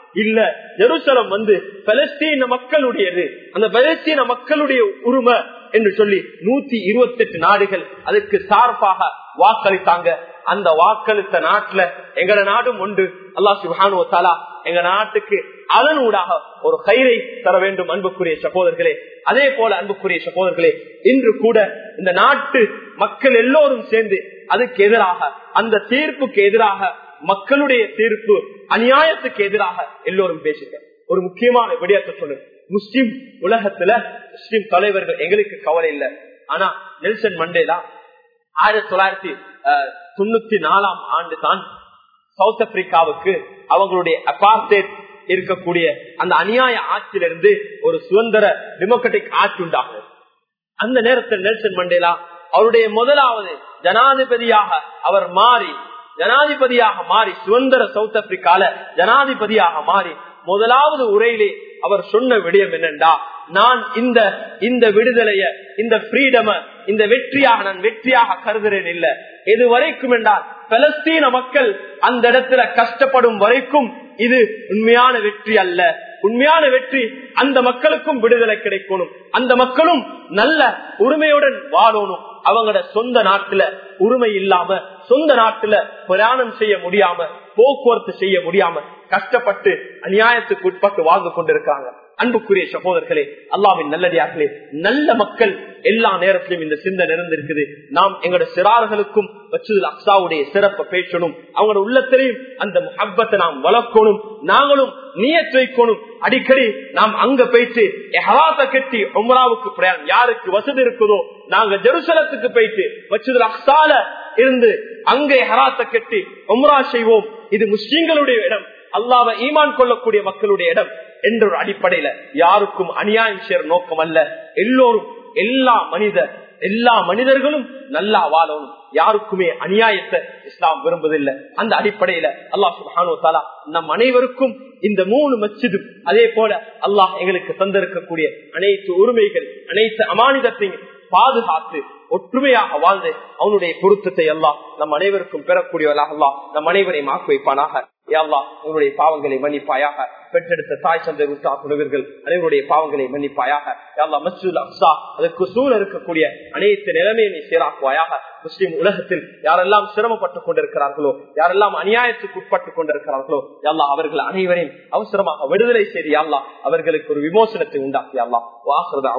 இல்ல ஜெருசலம் வந்து பலஸ்தீன மக்களுடையது அந்த பலஸ்தீன மக்களுடைய உரிமை என்று சொல்லி நூத்தி இருபத்தி எட்டு நாடுகள் அதுக்கு சார்பாக வாக்களித்தாங்க அந்த வாக்களித்த நாட்டுல எங்கட நாடும் உண்டு அல்லா சுபானு தாலா எங்க நாட்டுக்கு அதனூடாக ஒரு கயிறை தர வேண்டும் அன்புக்குரிய சகோதரர்களே அதே போல அன்புக்குரிய சகோதரர்களே இன்று கூட இந்த நாட்டு மக்கள் எல்லோரும் சேர்ந்து அதுக்கு எதிராக அந்த தீர்ப்புக்கு எதிராக மக்களுடைய தீர்ப்பு அநியாயத்துக்கு எதிராக எல்லோரும் பேசுங்க ஒரு முக்கியமான விடயத்தை சொல்லுங்க முஸ்லிம் உலகத்துல முஸ்லிம் தலைவர்கள் எங்களுக்கு கவலை இல்லை ஆனா நெல்சன் மண்டேலா ஆயிரத்தி தொள்ளாயிரத்தி தொண்ணூத்தி நாலாம் ஆண்டு தான் சவுத் ஆப்பிரிக்காவுக்கு அவங்களுடைய அபார்டேட் இருக்கக்கூடிய அந்த அநியாய ஆட்சியிலிருந்து ஒரு சுதந்திர டெமோக்ராட்டிக் ஆட்சி உண்டாகுது அந்த நேரத்தில் நெல்சன் மண்டேலா அவருடைய முதலாவது ஜனாதிபதியாக அவர் மாறி ஜனாதிபதியாக மாறி சுதந்திர சவுத் ஆப்பிரிக்கால ஜனாதிபதியாக மாறி முதலாவது உரையிலே அவர் சொன்ன விடயம் என்னண்டா நான் இந்த இந்த விடுதலைய இந்த ஃப்ரீடம இந்த வெற்றியாக நான் வெற்றியாக கருதுறேன் இல்ல எது வரைக்கும் என்றால் பலஸ்தீன மக்கள் அந்த இடத்துல கஷ்டப்படும் வரைக்கும் இது உண்மையான வெற்றி அல்ல உண்மையான வெற்றி அந்த மக்களுக்கும் விடுதலை கிடைக்கணும் அந்த மக்களும் நல்ல உரிமையுடன் வாழணும் அவங்களோட சொந்த நாட்டுல உரிமை இல்லாம சொந்த நாட்டுல பிரயாணம் செய்ய முடியாம போக்குவரத்து செய்ய முடியாம கஷ்டப்பட்டு அநியாயத்துக்கு உட்பட்டு வாழ்ந்து கொண்டிருக்காங்க அன்புக்குரிய சகோதரர்களே அல்லாவின் நல்லடியார்களே நல்ல மக்கள் எல்லா நேரத்திலும் இந்த சிந்தனை நிறைந்திருக்குது நாம் எங்களோட சிறார்களுக்கும் வச்சுதல் அக்சாவுடைய சிறப்பை பேசணும் அவங்களோட உள்ளத்திலையும் அந்த முகப்பத்தை நாம் வளர்க்கணும் நாங்களும் நீயத் வைக்கணும் அடிக்கடி நாம் அங்க போயிட்டு எஹராத்த கட்டி உம்ராவுக்கு பிரயாணம் யாருக்கு வசதி இருக்குதோ நாங்க ஜெருசலத்துக்கு போயிட்டு வச்சுதல் அக்சால இருந்து அங்கே ஹராத்த கட்டி உம்ரா செய்வோம் இது முஸ்லீம்களுடைய இடம் அல்லாவ ஈமான் கொள்ளக்கூடிய மக்களுடைய இடம் என்ற ஒரு அடிப்படையில யாருக்கும் அநியாயம் செய்யற நோக்கம் அல்ல எல்லோரும் எல்லா மனித எல்லா மனிதர்களும் நல்லா வாழணும் யாருக்குமே அநியாயத்தை இஸ்லாம் விரும்புவதில்லை அந்த அடிப்படையில அல்லாஹ் சுபானு தாலா நம் அனைவருக்கும் இந்த மூணு மச்சிதும் அதே போல அல்லாஹ் எங்களுக்கு தந்திருக்கக்கூடிய அனைத்து உரிமைகள் அனைத்து அமானிதத்தையும் பாதுகாத்து ஒற்றுமையாக வாழ்ந்து அவனுடைய பொருத்தத்தை எல்லாம் நம் அனைவருக்கும் பெறக்கூடியவர்களாக அல்லா நம் அனைவரையும் ஆக்கு வைப்பானாக யாழ்லா உன்னுடைய பாவங்களை மன்னிப்பாயாக பெற்றெடுத்த தாய் சந்தை உத்தா குழுவர்கள் அனைவருடைய பாவங்களை மன்னிப்பாயாக யாழ்லா மசூல் அப்சா அதற்கு சூழ இருக்கக்கூடிய அனைத்து நிலைமையை நீ சீராக்குவாயாக முஸ்லிம் உலகத்தில் யாரெல்லாம் சிரமப்பட்டுக் கொண்டிருக்கிறார்களோ யாரெல்லாம் அநியாயத்துக்கு உட்பட்டுக் கொண்டிருக்கிறார்களோ யாழ்லா அவர்கள் அனைவரையும் அவசரமாக விடுதலை செய்து யாழ்லா அவர்களுக்கு ஒரு விமோசனத்தை உண்டாக்கியாள்லா வாசுறதா